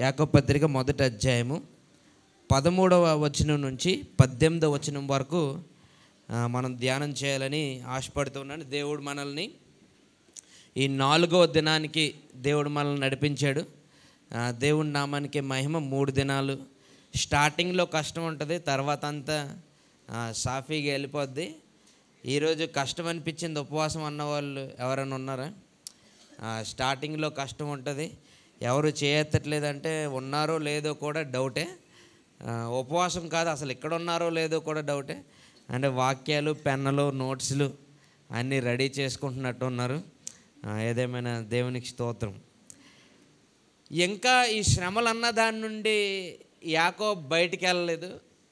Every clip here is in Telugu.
యాకోబు పత్రిక మొదటి అధ్యాయము పదమూడవ వచనం నుంచి పద్దెనిమిదవ వచనం వరకు ఆ, మనం ధ్యానం చేయాలని ఆశపడుతున్నాను దేవుడు మనల్ని ఈ నాలుగవ దినానికి దేవుడు మనల్ని నడిపించాడు ఆ, దేవుడి నామానికి మహిమ మూడు దినాలు స్టార్టింగ్లో కష్టం ఉంటుంది తర్వాత అంతా ఆ, సాఫీగా వెళ్ళిపోద్ది ఈరోజు కష్టం అనిపించింది ఉపవాసం అన్న వాళ్ళు ఎవరైనా ఉన్నారా ఆ, స్టార్టింగ్లో కష్టం ఉంటుంది ఎవరు చేయెత్తట్లేదంటే ఉన్నారో లేదో కూడా డౌటే ఆ, ఉపవాసం కాదు అసలు ఎక్కడ ఉన్నారో లేదో కూడా డౌటే అంటే వాక్యాలు పెన్నులు నోట్స్లు అన్నీ రెడీ చేసుకుంటున్నట్టు ఉన్నారు ఆ, ఏదేమైనా దేవునికి స్తోత్రం ఇంకా ఈ శ్రమలు అన్న దాని నుండి యాకో బయటికి వెళ్ళలేదు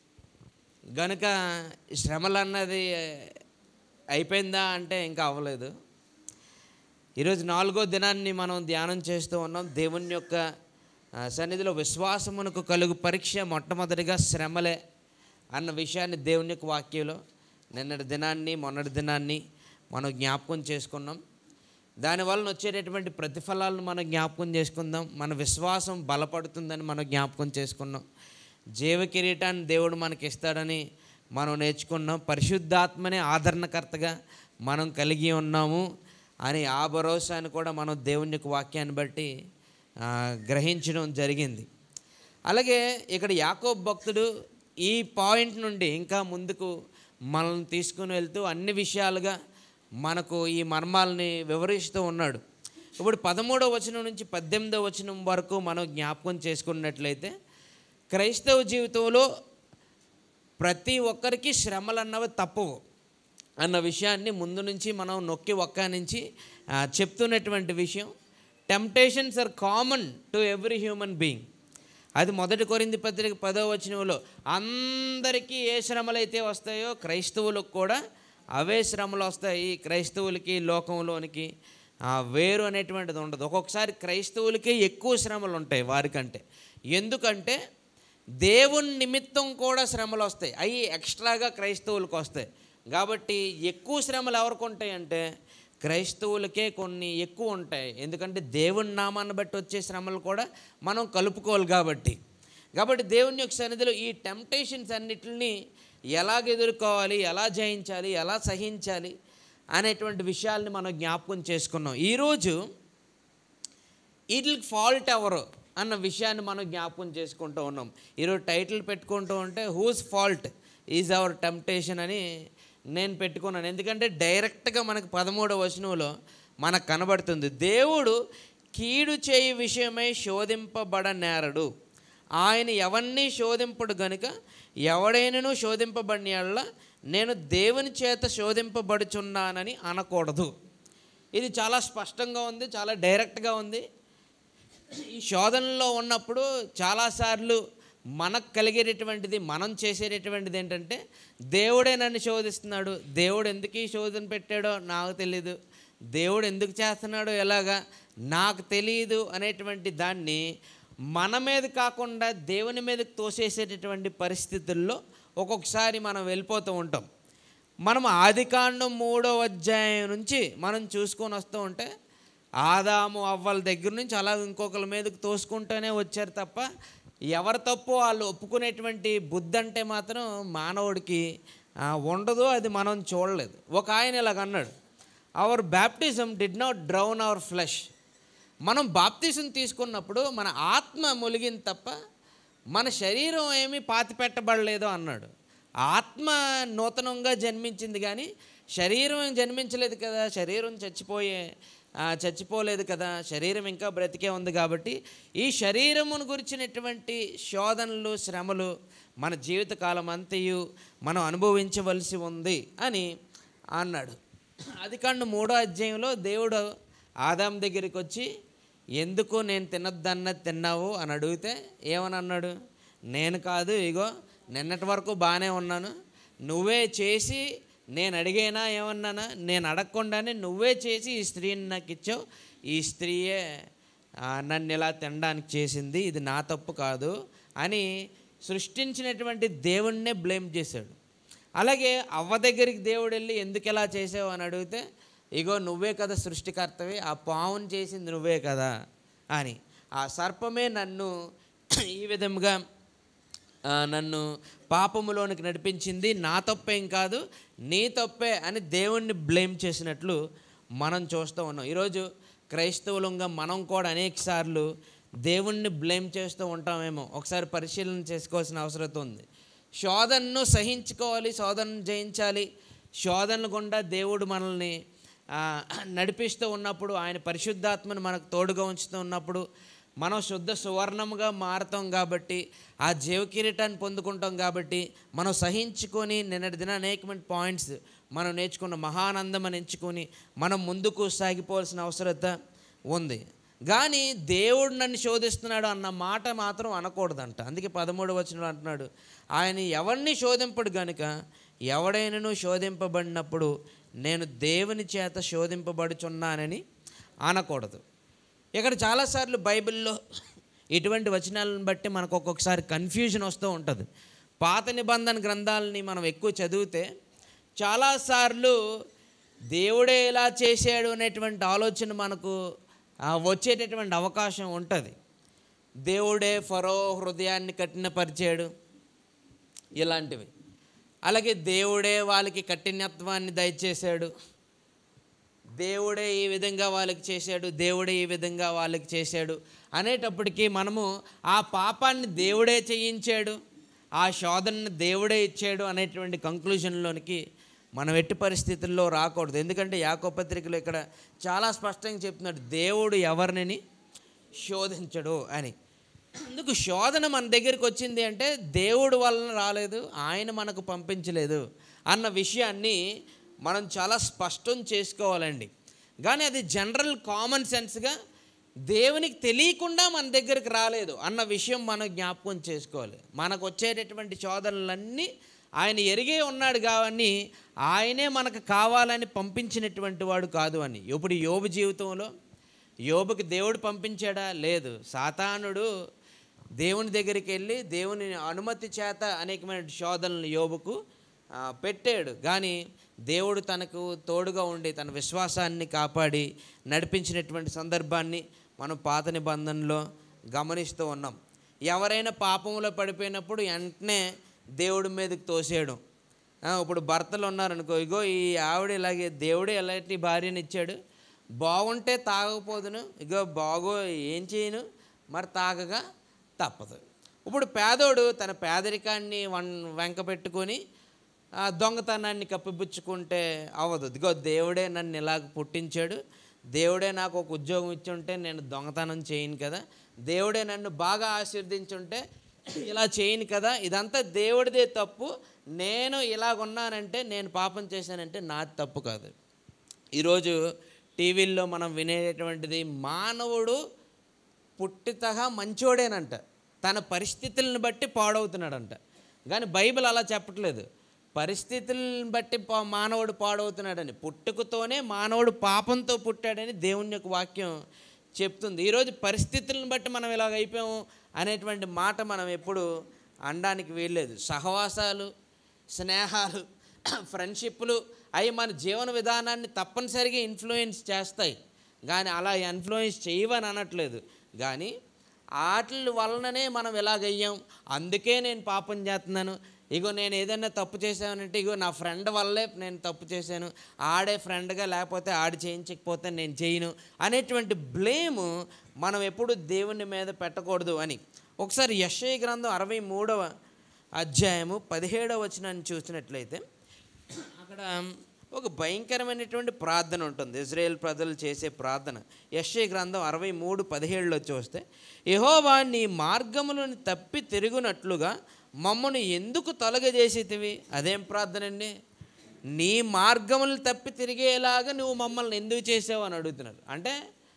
గనుక శ్రమలు అన్నది అయిపోయిందా అంటే ఇంకా అవ్వలేదు ఈరోజు నాలుగో దినాన్ని మనం ధ్యానం చేస్తూ ఉన్నాం దేవుని యొక్క ఆ, సన్నిధిలో విశ్వాసమునకు కలుగు పరీక్ష మొట్టమొదటిగా శ్రమలే అన్న విషయాన్ని దేవుని యొక్క వాక్యంలో నిన్నటి దినాన్ని మొన్నటి దినాన్ని మనం జ్ఞాపకం చేసుకున్నాం దానివలన వచ్చేటటువంటి ప్రతిఫలాలను మనం జ్ఞాపకం చేసుకుందాం మన విశ్వాసం బలపడుతుందని మనం జ్ఞాపకం చేసుకున్నాం జీవ కిరీటాన్ని దేవుడు మనకి ఇస్తాడని మనం నేర్చుకున్నాం పరిశుద్ధాత్మనే ఆదరణకర్తగా మనం కలిగి ఉన్నాము అని ఆ భరోసాను కూడా మనం దేవుని యొక్క వాక్యాన్ని బట్టి ఆ, గ్రహించడం జరిగింది అలాగే ఇక్కడ యాకోబ్ భక్తుడు ఈ పాయింట్ నుండి ఇంకా ముందుకు మనల్ని తీసుకుని వెళ్తూ అన్ని విషయాలుగా మనకు ఈ మర్మాలని వివరిస్తూ ఉన్నాడు ఇప్పుడు పదమూడవ వచనం నుంచి పద్దెనిమిదవ వచనం వరకు మనం జ్ఞాపకం చేసుకున్నట్లయితే క్రైస్తవ జీవితంలో ప్రతి ఒక్కరికి శ్రమలు అన్నవి తప్పవు అన్న విషయాన్ని ముందు నుంచి మనం నొక్కి ఒక్క నుంచి ఆ, చెప్తున్నటువంటి విషయం temptations are common to every human being అది మొదటి కొరింది పత్రిక పదో వచనంలో అందరికీ ఏ శ్రమలు అయితే వస్తాయో క్రైస్తవులకు కూడా అవే శ్రమలు వస్తాయి క్రైస్తవులకి లోకంలోనికి ఆ, వేరు అనేటువంటిది ఉండదు ఒక్కొక్కసారి క్రైస్తవులకే ఎక్కువ శ్రమలు ఉంటాయి వారికంటే ఎందుకంటే దేవుని నిమిత్తం కూడా శ్రమలు వస్తాయి అవి ఎక్స్ట్రాగా క్రైస్తవులకు వస్తాయి కాబట్టి ఎక్కువ శ్రమలు ఎవరికి ఉంటాయంటే క్రైస్తవులకే కొన్ని ఎక్కువ ఉంటాయి ఎందుకంటే దేవుని నామాన్ని బట్టి వచ్చే శ్రమలు కూడా మనం కలుపుకోవాలి కాబట్టి కాబట్టి దేవుని యొక్క సన్నిధిలో ఈ టెంప్టేషన్స్ అన్నిటిని ఎలాగ ఎదుర్కోవాలి ఎలా జయించాలి ఎలా సహించాలి అనేటువంటి విషయాల్ని మనం జ్ఞాపకం చేసుకున్నాం ఈరోజు వీటికి ఫాల్ట్ ఎవరు అన్న విషయాన్ని మనం జ్ఞాపకం చేసుకుంటూ ఉన్నాం ఈరోజు టైటిల్ పెట్టుకుంటూ ఉంటే whose fault is our temptation అని నేను పెట్టుకున్నాను ఎందుకంటే డైరెక్ట్గా మనకు పదమూడవ వచనంలో మనకు కనబడుతుంది దేవుడు కీడు చేయి విషయమై శోధింపబడనేరడు ఆయన ఎవరిని శోధింపడు గనుక ఎవడైనను శోధింపబడిన యెడల నేను దేవుని చేత శోధింపబడుచున్నానని అనకూడదు ఇది చాలా స్పష్టంగా ఉంది చాలా డైరెక్ట్గా ఉంది ఈ శోధనలో ఉన్నప్పుడు చాలాసార్లు మనకు కలిగేటటువంటిది మనం చేసేటటువంటిది ఏంటంటే దేవుడే నన్ను శోధిస్తున్నాడు దేవుడు ఎందుకు ఈ శోధన పెట్టాడో నాకు తెలియదు దేవుడు ఎందుకు చేస్తున్నాడో ఎలాగా నాకు తెలియదు అనేటువంటి దాన్ని మన మీద కాకుండా దేవుని మీదకి తోసేసేటటువంటి పరిస్థితుల్లో ఒక్కొక్కసారి మనం వెళ్ళిపోతూ ఉంటాం మనం ఆదికాండం మూడో అధ్యాయం నుంచి మనం చూసుకొని వస్తూ ఉంటే ఆదాము అవ్వల దగ్గర నుంచి అలా ఇంకొకరి మీదకి తోసుకుంటూనే వచ్చారు తప్ప ఎవరి తప్పు వాళ్ళు ఒప్పుకునేటువంటి బుద్ధి అంటే మాత్రం మానవుడికి ఆ, ఉండదు అది మనం చూడలేదు ఒక ఆయన ఇలాగ అన్నాడు our baptism did not drown our flesh మనం బాప్తిజం తీసుకున్నప్పుడు మన ఆత్మ ములిగింది తప్ప మన శరీరం ఏమీ పాతి పెట్టబడలేదు అన్నాడు ఆత్మ నూతనంగా జన్మించింది కానీ శరీరం ఏం జన్మించలేదు కదా శరీరం చచ్చిపోయే ఆ, చచ్చిపోలేదు కదా శరీరం ఇంకా బ్రతికే ఉంది కాబట్టి ఈ శరీరమును గురించినటువంటి శోధనలు శ్రమలు మన జీవితకాలం అంతయు మనం అనుభవించవలసి ఉంది అని అన్నాడు అది కాండ మూడో అధ్యాయంలో దేవుడు ఆదాం దగ్గరికి వచ్చి ఎందుకు నేను తినొద్దన్నది తిన్నావు అని అడిగితే ఏమని అన్నాడు నేను కాదు ఇగో నిన్నటి వరకు బాగానే ఉన్నాను నువ్వే చేసి నేను అడిగేనా ఏమన్నానా నేను అడగకుండానే నువ్వే చేసి ఈ స్త్రీని నాకు ఇచ్చావు ఈ స్త్రీయే ఆ, నన్ను ఇలా తినడానికి చేసింది ఇది నా తప్పు కాదు అని సృష్టించినటువంటి దేవుణ్ణే బ్లేమ్ చేశాడు అలాగే అవ్వ దగ్గరికి దేవుడు వెళ్ళి ఎందుకు ఇలా చేసావు అని అడిగితే ఇగో నువ్వే కదా సృష్టికర్తవి ఆ పావును చేసింది నువ్వే కదా అని ఆ సర్పమే నన్ను ఈ విధముగా ఆ, నన్ను పాపములోనికి నడిపించింది నా తప్పేం కాదు నీ తప్పే అని దేవుణ్ణి బ్లేమ్ చేసినట్లు మనం చూస్తూ ఉన్నాం ఈరోజు క్రైస్తవులంగా మనం కూడా అనేక సార్లు దేవుణ్ణి బ్లేమ్ చేస్తూ ఉంటామేమో ఒకసారి పరిశీలన చేసుకోవాల్సిన అవసరం ఉంది శోధనను సహించుకోవాలి శోధనను జయించాలి శోధనల గుండా దేవుడు మనల్ని ఆ, నడిపిస్తూ ఉన్నప్పుడు ఆయన పరిశుద్ధాత్మను మనకు తోడుగా ఉంచుతూ ఉన్నప్పుడు మనం శుద్ధ సువర్ణముగా మారుతాం కాబట్టి ఆ జీవ కిరీటాన్ని పొందుకుంటాం కాబట్టి మనం సహించుకొని నిన్నటి దిన అనేకమైన పాయింట్స్ మనం నేర్చుకున్న మహానందం అని ఎంచుకొని మనం ముందుకు సాగిపోవాల్సిన అవసరత ఉంది కానీ దేవుడు నన్ను శోధిస్తున్నాడు అన్న మాట మాత్రం అనకూడదంట అందుకే పదమూడు వచనంలో అంటున్నాడు ఆయన ఎవరిని శోధింపడు గనుక ఎవడైనను శోధింపబడినప్పుడు నేను దేవుని చేత శోధింపబడుచున్నానని అనకూడదు ఇక్కడ చాలాసార్లు బైబిల్లో ఇటువంటి వచనాలను బట్టి మనకు ఒక్కొక్కసారి కన్ఫ్యూజన్ వస్తూ ఉంటుంది పాత నిబంధన గ్రంథాలని మనం ఎక్కువ చదివితే చాలాసార్లు దేవుడే ఇలా చేశాడు అనేటువంటి ఆలోచన మనకు ఆ, వచ్చేటటువంటి అవకాశం ఉంటుంది దేవుడే ఫరో హృదయాన్ని కఠినపరిచాడు ఇలాంటివి అలాగే దేవుడే వాళ్ళకి కఠినత్వాన్ని దయచేశాడు దేవుడే ఈ విధంగా వాళ్ళకి చేశాడు దేవుడే ఈ విధంగా వాళ్ళకి చేశాడు అనేటప్పటికీ మనము ఆ పాపాన్ని దేవుడే చేయించాడు ఆ శోధనని దేవుడే ఇచ్చాడు అనేటువంటి కంక్లూజన్లోనికి మనం ఎట్టి పరిస్థితుల్లో రాకూడదు ఎందుకంటే యాకో పత్రికలో ఇక్కడ చాలా స్పష్టంగా చెప్తున్నాడు దేవుడు ఎవరిని శోధించడు అని అందుకు శోధన మన దగ్గరికి వచ్చింది అంటే దేవుడు వలన రాలేదు ఆయన మనకు పంపించలేదు అన్న విషయాన్ని మనం చాలా స్పష్టం చేసుకోవాలండి కానీ అది జనరల్ కామన్ సెన్స్గా దేవునికి తెలియకుండా మన దగ్గరికి రాలేదు అన్న విషయం మనం జ్ఞాపకం చేసుకోవాలి మనకు వచ్చేటటువంటి శోధనలన్నీ ఆయన ఎరిగే ఉన్నాడు కాబట్టి ఆయనే మనకు కావాలని పంపించినటువంటి వాడు కాదు అని ఇప్పుడు యోబు జీవితంలో యోబుకి దేవుడు పంపించాడా లేదు సాతానుడు దేవుని దగ్గరికి వెళ్ళి దేవుని అనుమతి చేత అనేకమైన శోధనలు యోబుకు ఆ, పెట్టాడు కానీ దేవుడు తనకు తోడుగా ఉండి తన విశ్వాసాన్ని కాపాడి నడిపించినటువంటి సందర్భాన్ని మనం పాత నిబంధనలో గమనిస్తూ ఉన్నాం ఎవరైనా పాపంలో పడిపోయినప్పుడు వెంటనే దేవుడి మీదకి తోసేయడం ఆ, ఇప్పుడు భర్తలు ఉన్నారనుకో ఇగో ఈ ఆవిడ ఇలాగే దేవుడే ఎలాంటి భార్యని ఇచ్చాడు బాగుంటే తాగకపోదును ఇగో బాగో ఏం చేయను మరి తాగగా తప్పదు ఇప్పుడు పేదోడు తన పేదరికాన్ని వన్ వెంక పెట్టుకొని ఆ దొంగతనాన్ని కప్పిపుచ్చుకుంటే అవ్వదు ఇదిగో దేవుడే నన్ను ఇలాగ పుట్టించాడు దేవుడే నాకు ఒక ఉద్యోగం ఇచ్చుంటే నేను దొంగతనం చేయను కదా దేవుడే నన్ను బాగా ఆశీర్దించుంటే ఇలా చేయను కదా ఇదంతా దేవుడిదే తప్పు నేను ఇలాగున్నానంటే నేను పాపం చేశానంటే నాది తప్పు కాదు ఈరోజు టీవీల్లో మనం వినేటటువంటిది మానవుడు పుట్టితగా మంచోడేనంట తన పరిస్థితులను బట్టి పాడవుతున్నాడంట కానీ బైబిల్ అలా చెప్పట్లేదు పరిస్థితులను బట్టి పా- మానవుడు పాడవుతున్నాడని పుట్టుకతోనే మానవుడు పాపంతో పుట్టాడని దేవుని యొక్క వాక్యం చెప్తుంది ఈరోజు పరిస్థితులను బట్టి మనం ఇలాగ అయిపోయాము అనేటువంటి మాట మనం ఎప్పుడు అనడానికి వీల్లేదు సహవాసాలు స్నేహాలు ఫ్రెండ్షిప్లు అవి మన జీవన విధానాన్ని తప్పనిసరిగా ఇన్ఫ్లుయెన్స్ చేస్తాయి కానీ అలా ఇన్ఫ్లుయెన్స్ చేయవని అనట్లేదు కానీ వాటి వలననే మనం ఇలాగయ్యాం అందుకే నేను పాపం చేస్తున్నాను ఇగో నేను ఏదైనా తప్పు చేశానంటే ఇగో నా ఫ్రెండ్ వల్లే నేను తప్పు చేశాను ఆడే ఫ్రెండ్గా లేకపోతే ఆడి చేయించకపోతే నేను చేయను అనేటువంటి బ్లేము మనం ఎప్పుడు దేవుని మీద పెట్టకూడదు అని ఒకసారి యశ్ఐ గ్రంథం అరవై మూడవ అధ్యాయము పదిహేడవ వచనాన్ని చూసినట్లయితే అక్కడ ఒక భయంకరమైనటువంటి ప్రార్థన ఉంటుంది ఇజ్రాయేల్ ప్రజలు చేసే ప్రార్థన యశ్ఐ గ్రంథం అరవై మూడు పదిహేడులో చూస్తే యహోవా నీ మార్గములను తప్పి తిరుగునట్లుగా మమ్మను ఎందుకు తొలగజేసేతివి అదేం ప్రార్థన అండి నీ మార్గములను తప్పి తిరిగేలాగా నువ్వు మమ్మల్ని ఎందుకు చేసావు అని అడుగుతున్నారు అంటే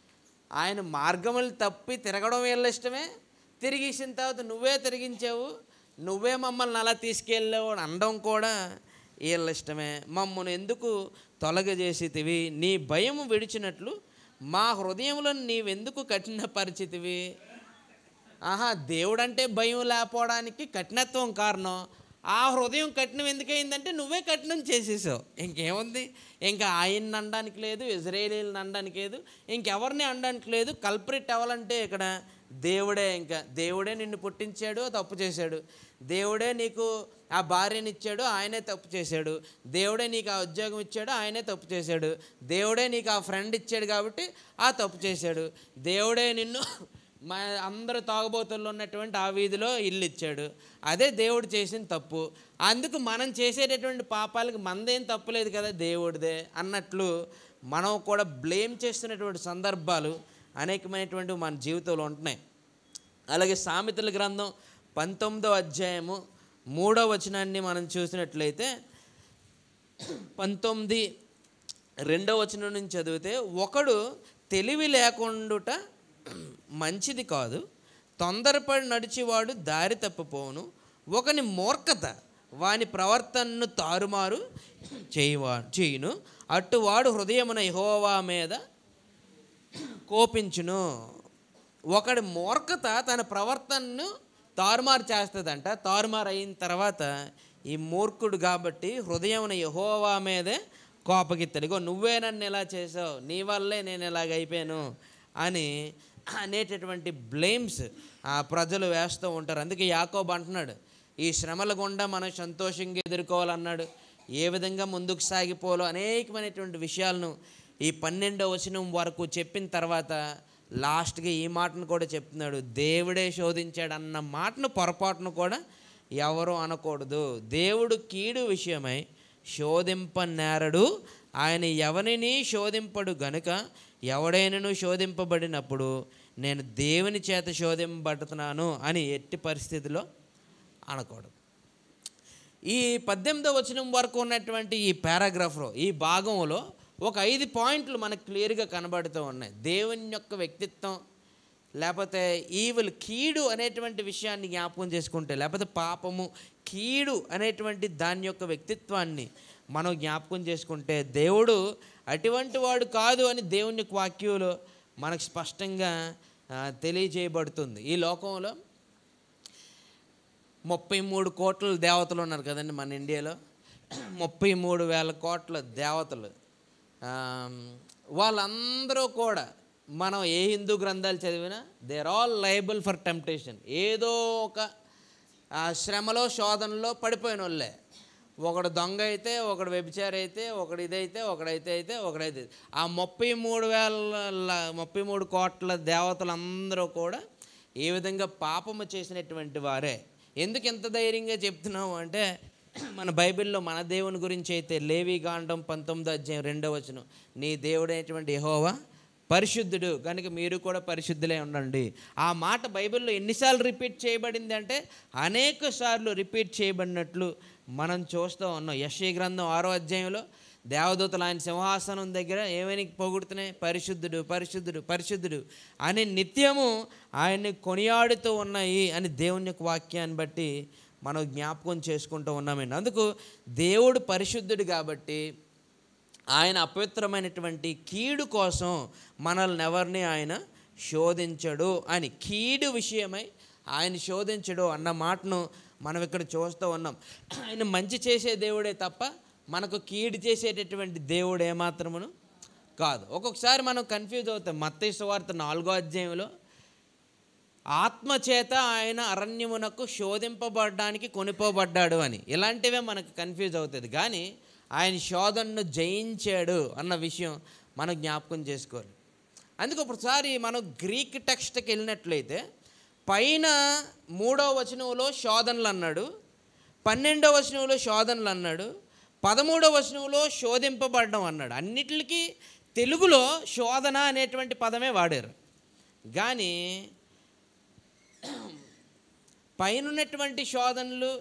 ఆయన మార్గములు తప్పి తిరగడం వీళ్ళ ఇష్టమే తిరిగేసిన తర్వాత నువ్వే తిరిగించావు నువ్వే మమ్మల్ని అలా తీసుకెళ్ళావు అని అనడం కూడా వీళ్ళ ఇష్టమే మమ్మల్ని ఎందుకు తొలగజేసేతివి నీ భయం విడిచినట్లు మా హృదయంలో నీవెందుకు కఠిన పరిచితివి ఆహా దేవుడంటే భయం లేకపోవడానికి కఠినత్వం కారణం ఆ హృదయం కఠినం ఎందుకయిందంటే నువ్వే కఠినం చేసేసావు ఇంకేముంది ఇంకా ఆయన్ని అనడానికి లేదు ఇజ్రాయేలీలను అనడానికి లేదు ఇంకెవరిని అనడానికి లేదు కల్ప్రిట్ అవ్వాలంటే ఇక్కడ దేవుడే ఇంకా దేవుడే నిన్ను పుట్టించాడు తప్పు చేశాడు దేవుడే నీకు ఆ భార్యని ఇచ్చాడు ఆయనే తప్పు చేశాడు దేవుడే నీకు ఆ ఉద్యోగం ఇచ్చాడు ఆయనే తప్పు చేశాడు దేవుడే నీకు ఆ ఫ్రెండ్ ఇచ్చాడు కాబట్టి ఆ తప్పు చేశాడు దేవుడే నిన్ను మా అందరూ తాగుబోతుల్లో ఉన్నటువంటి ఆ వీధిలో ఇల్లు ఇచ్చాడు అదే దేవుడు చేసిన తప్పు అందుకు మనం చేసేటటువంటి పాపాలకు మనదేం తప్పులేదు కదా దేవుడిదే అన్నట్లు మనం కూడా బ్లేమ్ చేస్తున్నటువంటి సందర్భాలు అనేకమైనటువంటి మన జీవితంలో ఉంటున్నాయి అలాగే సామెతల గ్రంథం పంతొమ్మిదో అధ్యాయము మూడో వచనాన్ని మనం చూసినట్లయితే పంతొమ్మిది రెండో వచనం నుంచి చదివితే ఒకడు తెలివి లేకుండుట మంచిది కాదు తొందరపడి నడిచేవాడు దారి తప్పిపోవును ఒకని మూర్ఖత వాని ప్రవర్తనను తారుమారు చేయవా చేయును అట్టువాడు హృదయమున యెహోవా మీద కోపించును ఒకడి మూర్ఖత తన ప్రవర్తనను తారుమారు చేస్తుందంట తారుమారు అయిన తర్వాత ఈ మూర్ఖుడు కాబట్టి హృదయమున యహోవా మీదే కోపగిత్తడు ఇగో నువ్వే నన్ను ఇలా చేసావు నీ వల్లే నేను ఇలాగ అయిపోయాను అని అనేటటువంటి బ్లేమ్స్ ఆ ప్రజలు వేస్తూ ఉంటారు అందుకే యాకోబ్ అంటున్నాడు ఈ శ్రమల గుండా మనం సంతోషంగా ఎదుర్కోవాలన్నాడు ఏ విధంగా ముందుకు సాగిపోవాలో అనేకమైనటువంటి విషయాలను ఈ పన్నెండో వచనం వరకు చెప్పిన తర్వాత లాస్ట్గా ఈ మాటను కూడా చెప్తున్నాడు దేవుడే శోధించాడు అన్న మాటను పొరపాటును కూడా ఎవరు అనకూడదు దేవుడు కీడు విషయమై శోధింపనేరడు ఆయన ఎవరిని శోధింపడు గనుక ఎవడైనను శోధింపబడినప్పుడు నేను దేవుని చేత శోధింపబడుతున్నాను అని ఎట్టి పరిస్థితిలో అనకూడదు ఈ పద్దెనిమిదో వచనం వరకు ఉన్నటువంటి ఈ పారాగ్రాఫ్లో ఈ భాగంలో ఒక ఐదు పాయింట్లు మనకు క్లియర్గా కనబడుతూ ఉన్నాయి దేవుని యొక్క వ్యక్తిత్వం లేకపోతే ఈవిల్ కీడు అనేటువంటి విషయాన్ని జ్ఞాపకం చేసుకుంటే లేకపోతే పాపము కీడు అనేటువంటి దాని యొక్క వ్యక్తిత్వాన్ని మనం జ్ఞాపకం చేసుకుంటే దేవుడు అటువంటి వాడు కాదు అని దేవుని యొక్క వాక్యంలో మనకు స్పష్టంగా ఆ, తెలియజేయబడుతుంది ఈ లోకంలో ముప్పై మూడు కోట్ల దేవతలు ఉన్నారు కదండి మన ఇండియాలో ముప్పై మూడు వేల కోట్ల దేవతలు ఆమ్, వాళ్ళందరూ కూడా మనం ఏ హిందూ గ్రంథాలు చదివినా they're all liable for temptation ఏదో ఒక ఆ, శ్రమలో శోధనలో పడిపోయిన వాళ్ళే ఒకడు దొంగ అయితే ఒకడు వ్యభిచారి అయితే ఒకడు ఇదైతే ఒకడైతే అయితే ఒకడైతే ఆ ముప్పై మూడు వేల ముప్పై మూడు కోట్ల దేవతలందరూ కూడా ఏ విధంగా పాపము చేసినటువంటి వారే ఎందుకు ఎంత ధైర్యంగా చెప్తున్నాము అంటే మన బైబిల్లో మన దేవుని గురించి అయితే లేవి గాండం పంతొమ్మిదో అధ్యాయం రెండో వచనం నీ దేవుడైనటువంటి యెహోవా పరిశుద్ధుడు కనుక మీరు కూడా పరిశుద్ధులే ఉండండి ఆ మాట బైబిల్లో ఎన్నిసార్లు రిపీట్ చేయబడింది అంటే అనేక సార్లు రిపీట్ చేయబడినట్లు మనం చూస్తూ ఉన్నాం యశ్వ గ్రంథం ఆరో అధ్యాయంలో దేవదూతలు ఆయన సింహాసనం దగ్గర ఏమని పొగుడుతున్నాయి పరిశుద్ధుడు పరిశుద్ధుడు పరిశుద్ధుడు అని నిత్యము ఆయన్ని కొనియాడుతూ ఉన్నాయి అని దేవుని యొక్క వాక్యాన్ని బట్టి మనం జ్ఞాపకం చేసుకుంటూ ఉన్నామండి అందుకు దేవుడు పరిశుద్ధుడు కాబట్టి ఆయన అపవిత్రమైనటువంటి కీడు కోసం మనల్ని ఎవరిని ఆయన శోధించడు అని కీడు విషయమై ఆయన శోధించడు అన్న మాటను మనం ఇక్కడ చూస్తూ ఉన్నాం ఆయన మంచి చేసే దేవుడే తప్ప మనకు కీడు చేసేటటువంటి దేవుడు ఏమాత్రమును కాదు ఒక్కొక్కసారి మనం కన్ఫ్యూజ్ అవుతాం మత్తయి సువార్త నాలుగో అధ్యాయంలో ఆత్మచేత ఆయన అరణ్యమునకు శోధింపబడడానికి కొనిపోబడ్డాడు అని ఇలాంటివే మనకు కన్ఫ్యూజ్ అవుతుంది కానీ ఆయన శోధనను జయించాడు అన్న విషయం మనం జ్ఞాపకం చేసుకోవాలి అందుకు ఒకసారి మనం గ్రీక్ టెక్స్ట్కి వెళ్ళినట్లయితే పైన మూడో వచనంలో శోధనలు అన్నాడు పన్నెండో వచనంలో శోధనలు అన్నాడు పదమూడో వచనంలో శోధింపబడడం అన్నాడు అన్నిటికీ తెలుగులో శోధన అనేటువంటి పదమే వాడారు కానీ పైనున్నటువంటి శోధనలు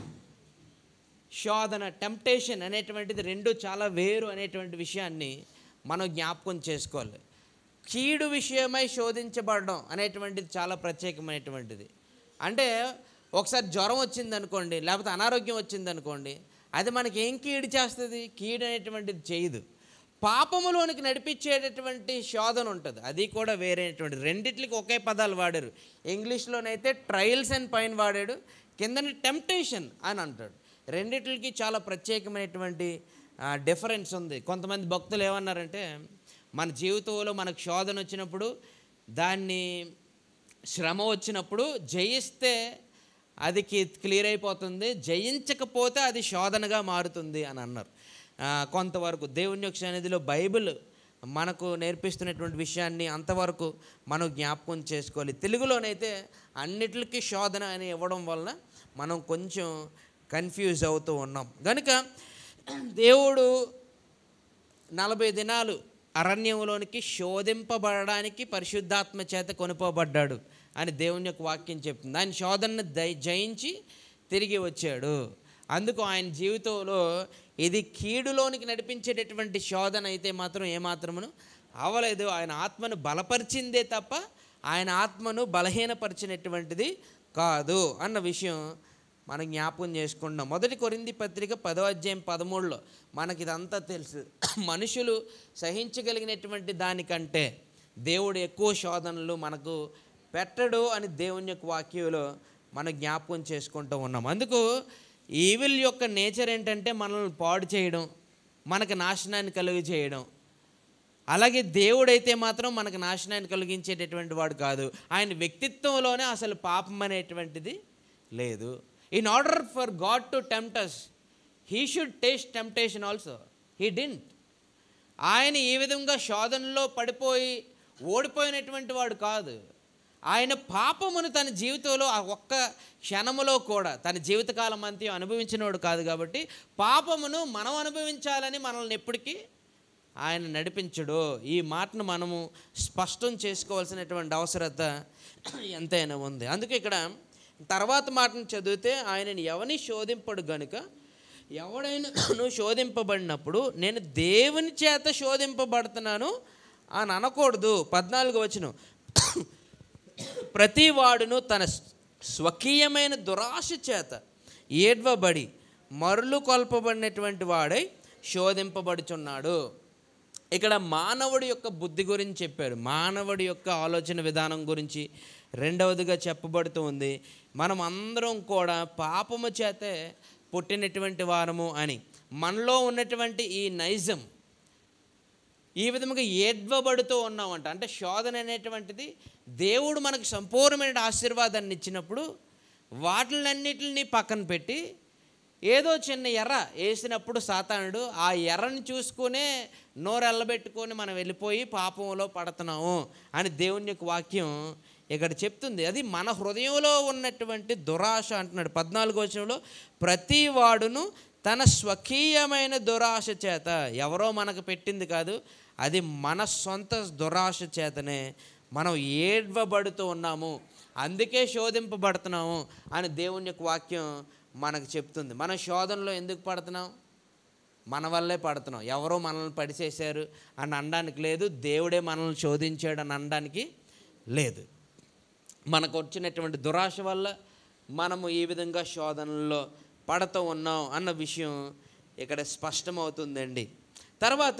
శోధన టెంప్టేషన్ అనేటువంటిది రెండు చాలా వేరు అనేటువంటి విషయాన్ని మనం జ్ఞాపకం చేసుకోవాలి కీడు విషయమై శోధించబడడం అనేటువంటిది చాలా ప్రత్యేకమైనటువంటిది అంటే ఒకసారి జ్వరం వచ్చింది అనుకోండి లేకపోతే అనారోగ్యం వచ్చింది అనుకోండి అది మనకి ఏం కీడు చేస్తుంది కీడు అనేటువంటిది చేయదు పాపములోనికి నడిపించేటటువంటి శోధన ఉంటుంది అది కూడా వేరేటువంటి రెండిట్లకి ఒకే పదాలు వాడారు ఇంగ్లీష్లోనైతే ట్రయల్స్ అండ్ పైన వాడాడు కిందని టెంప్టేషన్ అని అంటాడు రెండిట్లకి చాలా ప్రత్యేకమైనటువంటి డిఫరెన్స్ ఉంది కొంతమంది భక్తులు ఏమన్నారంటే మన జీవితంలో మనకు శోధన వచ్చినప్పుడు దాన్ని శ్రమ వచ్చినప్పుడు జయిస్తే అది కి- క్లియర్ అయిపోతుంది జయించకపోతే అది శోధనగా మారుతుంది అని అన్నారు ఆ, కొంతవరకు దేవుని యొక్క సన్నిధిలో బైబిల్ మనకు నేర్పిస్తున్నటువంటి విషయాన్ని అంతవరకు మనం జ్ఞాపకం చేసుకోవాలి తెలుగులోనైతే అన్నిటికీ శోధన అని ఇవ్వడం వలన మనం కొంచెం కన్ఫ్యూజ్ అవుతూ ఉన్నాం కనుక దేవుడు నలభై దినాలు అరణ్యంలోనికి శోధింపబడడానికి పరిశుద్ధాత్మ చేత కొనుపోబడ్డాడు అని దేవుని యొక్క వాక్యం చెప్తుంది ఆయన శోధనను దయ జయించి తిరిగి వచ్చాడు అందుకు ఆయన జీవితంలో ఇది కీడులోనికి నడిపించేటటువంటి శోధన అయితే మాత్రం ఏమాత్రమును అవలేదు ఆయన ఆత్మను బలపరిచిందే తప్ప ఆయన ఆత్మను బలహీనపరిచినటువంటిది కాదు అన్న విషయం మనం జ్ఞాపకం చేసుకుంటున్నాం మొదటి కొరింది పత్రిక పదో అధ్యాయం పదమూడులో మనకి ఇదంతా తెలుసు మనుషులు సహించగలిగినటువంటి దానికంటే దేవుడు ఎక్కువ శోధనలు మనకు పెట్టడు అని దేవుని యొక్క వాక్యంలో మనం జ్ఞాపకం చేసుకుంటూ ఉన్నాం అందుకు ఈవిల్ యొక్క నేచర్ ఏంటంటే మనల్ని పాడు చేయడం మనకు నాశనాన్ని కలుగు చేయడం అలాగే దేవుడైతే మాత్రం మనకు నాశనాన్ని కలిగించేటటువంటి వాడు కాదు ఆయన వ్యక్తిత్వంలోనే అసలు పాపం అనేటువంటిది లేదు in order for god to tempt us he should taste temptation also he didn't ఆయన ఈ విధంగా శోధనలో పడిపోయి ఓడిపోయినటువంటి వాడు కాదు ఆయన పాపమును తన జీవితంలో ఆ ఒక్క క్షణములో కూడా తన జీవితకాలం అంతా అనుభవించినవాడు కాదు కాబట్టి పాపమును మనం అనుభవించాలని మనల్ని ఎప్పటికీ ఆయన నడిపించడు ఈ మాటను మనము స్పష్టం చేసుకోవాల్సినటువంటి అవసరత ఎంతైనా ఉంది అందుకే ఇక్కడ తర్వాత మాటను చదివితే ఆయనని ఎవని శోధింపడు గనుక ఎవడైనా నువ్వు శోధింపబడినప్పుడు నేను దేవుని చేత శోధింపబడుతున్నాను అని అనకూడదు పద్నాలుగు వచనం ప్రతి వాడును తన స్వకీయమైన దురాశ చేత ఏడ్వబడి మరులు కొల్పబడినటువంటి వాడై శోధింపబడుచున్నాడు ఇక్కడ మానవుడి యొక్క బుద్ధి గురించి చెప్పారు మానవుడి యొక్క ఆలోచన విధానం గురించి రెండవదిగా చెప్పబడుతూ ఉంది మనం అందరం కూడా పాపము చేతే పుట్టినటువంటి వారము అని మనలో ఉన్నటువంటి ఈ నైజం ఈ విధముగా ఏడ్వబడుతూ ఉన్నామంట అంటే శోధన అనేటువంటిది దేవుడు మనకు సంపూర్ణమైన ఆశీర్వాదాన్ని ఇచ్చినప్పుడు వాటిలన్నిటిని పక్కన పెట్టి ఏదో చిన్న ఎర్ర వేసినప్పుడు సాతానుడు ఆ ఎర్రని చూసుకునే నోరెల్లబెట్టుకొని మనం వెళ్ళిపోయి పాపంలో పడుతున్నాము అని దేవుని యొక్క వాక్యం ఇక్కడ చెప్తుంది అది మన హృదయంలో ఉన్నటువంటి దురాశ అంటున్నాడు పద్నాలుగో వచనంలో ప్రతి వాడును తన స్వకీయమైన దురాశ చేత ఎవరో మనకు పెట్టింది కాదు అది మన సొంత దురాశ చేతనే మనం ఏడ్వబడుతూ ఉన్నాము అందుకే శోధింపబడుతున్నాము అని దేవుని యొక్క వాక్యం మనకు చెప్తుంది మన శోధనలో ఎందుకు పడుతున్నాం మన వల్లే పడుతున్నాం ఎవరో మనల్ని పడిచేశారు అని అనడానికి లేదు దేవుడే మనల్ని శోధించాడు అని అనడానికి లేదు మనకు వచ్చినటువంటి దురాశ వల్ల మనము ఈ విధంగా శోధనలో పడుతూ ఉన్నాం అన్న విషయం ఇక్కడ స్పష్టమవుతుందండి తర్వాత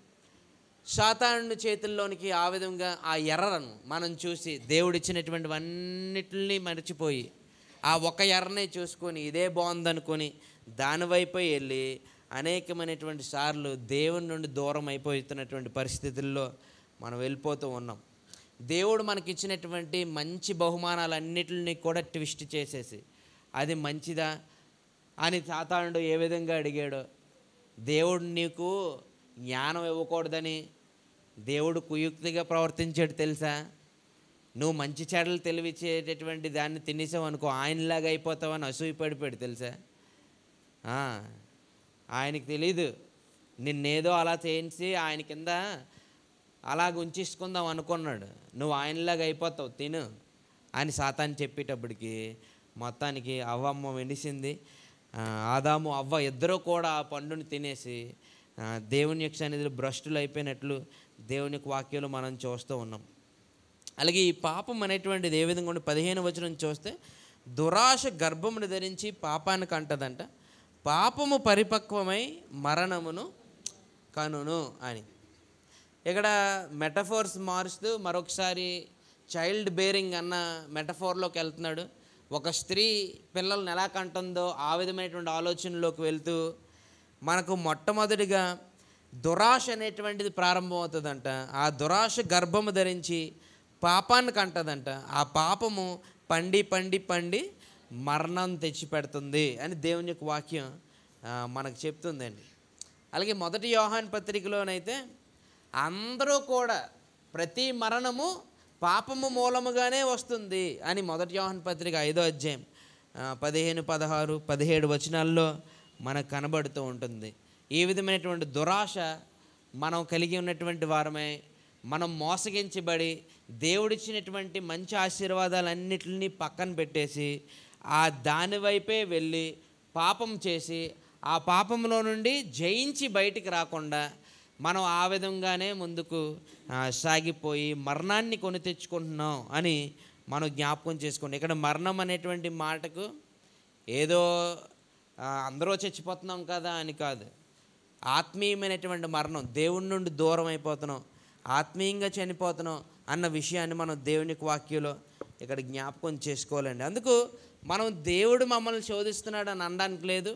సాతాను చేతుల్లోనికి ఆ విధంగా ఆ ఎర్రను మనం చూసి దేవుడిచ్చినటువంటివన్నిటిని మర్చిపోయి ఆ ఒక ఎర్రనే చూసుకొని ఇదే బాగుందనుకొని దానివైపు వెళ్ళి అనేకమైనటువంటి సార్లు దేవుని నుండి దూరం అయిపోతున్నటువంటి పరిస్థితుల్లో మనం వెళ్ళిపోతూ ఉన్నాం దేవుడు మనకిచ్చినటువంటి మంచి బహుమానాలన్నిటిని కూడా ట్విస్ట్ చేసేసి అది మంచిదా అని సాతానుడు ఏ విధంగా అడిగాడో దేవుడు నీకు జ్ఞానం ఇవ్వకూడదని దేవుడు కుయుక్తిగా ప్రవర్తించాడు తెలుసా నువ్వు మంచి చెడలు తెలివిచ్చేటటువంటి దాన్ని తినేసావు అనుకో ఆయనలాగా అయిపోతావని అసూయపడిపోయాడు తెలుసా ఆ, ఆయనకి తెలీదు నిన్నేదో అలా చేయించి ఆయన కింద అలాగ ఉంచేసుకుందాం అనుకున్నాడు నువ్వు ఆయనలాగా అయిపోతావు తిను అని సాతాన్ని చెప్పేటప్పటికి మొత్తానికి అవ్వమ్మ వెనిసింది ఆ, ఆదాము అవ్వ ఇద్దరూ కూడా ఆ పండుని తినేసి ఆ, దేవుని యొక్క సన్నిధిలో భ్రష్టులు అయిపోయినట్లు దేవుని యొక్క వాక్యాలు మనం చూస్తూ ఉన్నాం అలాగే ఈ పాపం అనేటువంటిది ఏ విధంగా ఉండి పదిహేను వచనం చూస్తే దురాశ గర్భమును ధరించి పాపానికి అంటదంట పాపము పరిపక్వమై మరణమును కనును అని ఇక్కడ మెటఫోర్స్ మారుస్తూ మరొకసారి చైల్డ్ బేరింగ్ అన్న మెటఫోర్లోకి వెళ్తున్నాడు ఒక స్త్రీ పిల్లల్ని ఎలా కంటుందో ఆ విధమైనటువంటి ఆలోచనలోకి వెళ్తూ మనకు మొట్టమొదటిగా దురాశ అనేటువంటిది ప్రారంభమవుతుందంట ఆ దురాశ గర్భము ధరించి పాపాన్ని కంటదంట ఆ పాపము పండి పండి పండి మరణం తెచ్చిపెడుతుంది అని దేవుని యొక్క వాక్యం ఆ, మనకు చెప్తుందండి అలాగే మొదటి యోహాన్ పత్రికలోనైతే అందరూ కూడా ప్రతి మరణము పాపము మూలముగానే వస్తుంది అని మొదటి యోహాన్ పత్రిక ఐదో అధ్యాయం ఆ, పదిహేను పదహారు పదిహేడు వచనాల్లో మనకు కనబడుతూ ఉంటుంది ఈ విధమైనటువంటి దురాశ మనం కలిగి ఉన్నటువంటి వారమే మనం మోసగించబడి దేవుడిచ్చినటువంటి మంచి ఆశీర్వాదాలన్నిటిని పక్కన పెట్టేసి ఆ దాని వైపే వెళ్ళి పాపం చేసి ఆ పాపంలో నుండి జయించి బయటికి రాకుండా మనం ఆ విధంగానే ముందుకు ఆ, సాగిపోయి మరణాన్ని కొని తెచ్చుకుంటున్నాం అని మనం జ్ఞాపకం చేసుకోండి ఇక్కడ మరణం అనేటువంటి మాటకు ఏదో ఆ, అందరూ చచ్చిపోతున్నాం కదా అని కాదు ఆత్మీయమైనటువంటి మరణం దేవుడి నుండి దూరం అయిపోతున్నాం ఆత్మీయంగా చనిపోతున్నాం అన్న విషయాన్ని మనం దేవుని యొక్క వాక్యంలో ఇక్కడ జ్ఞాపకం చేసుకోవాలండి అందుకు మనం దేవుడు మమ్మల్ని శోధిస్తున్నాడు అని అనడానికి లేదు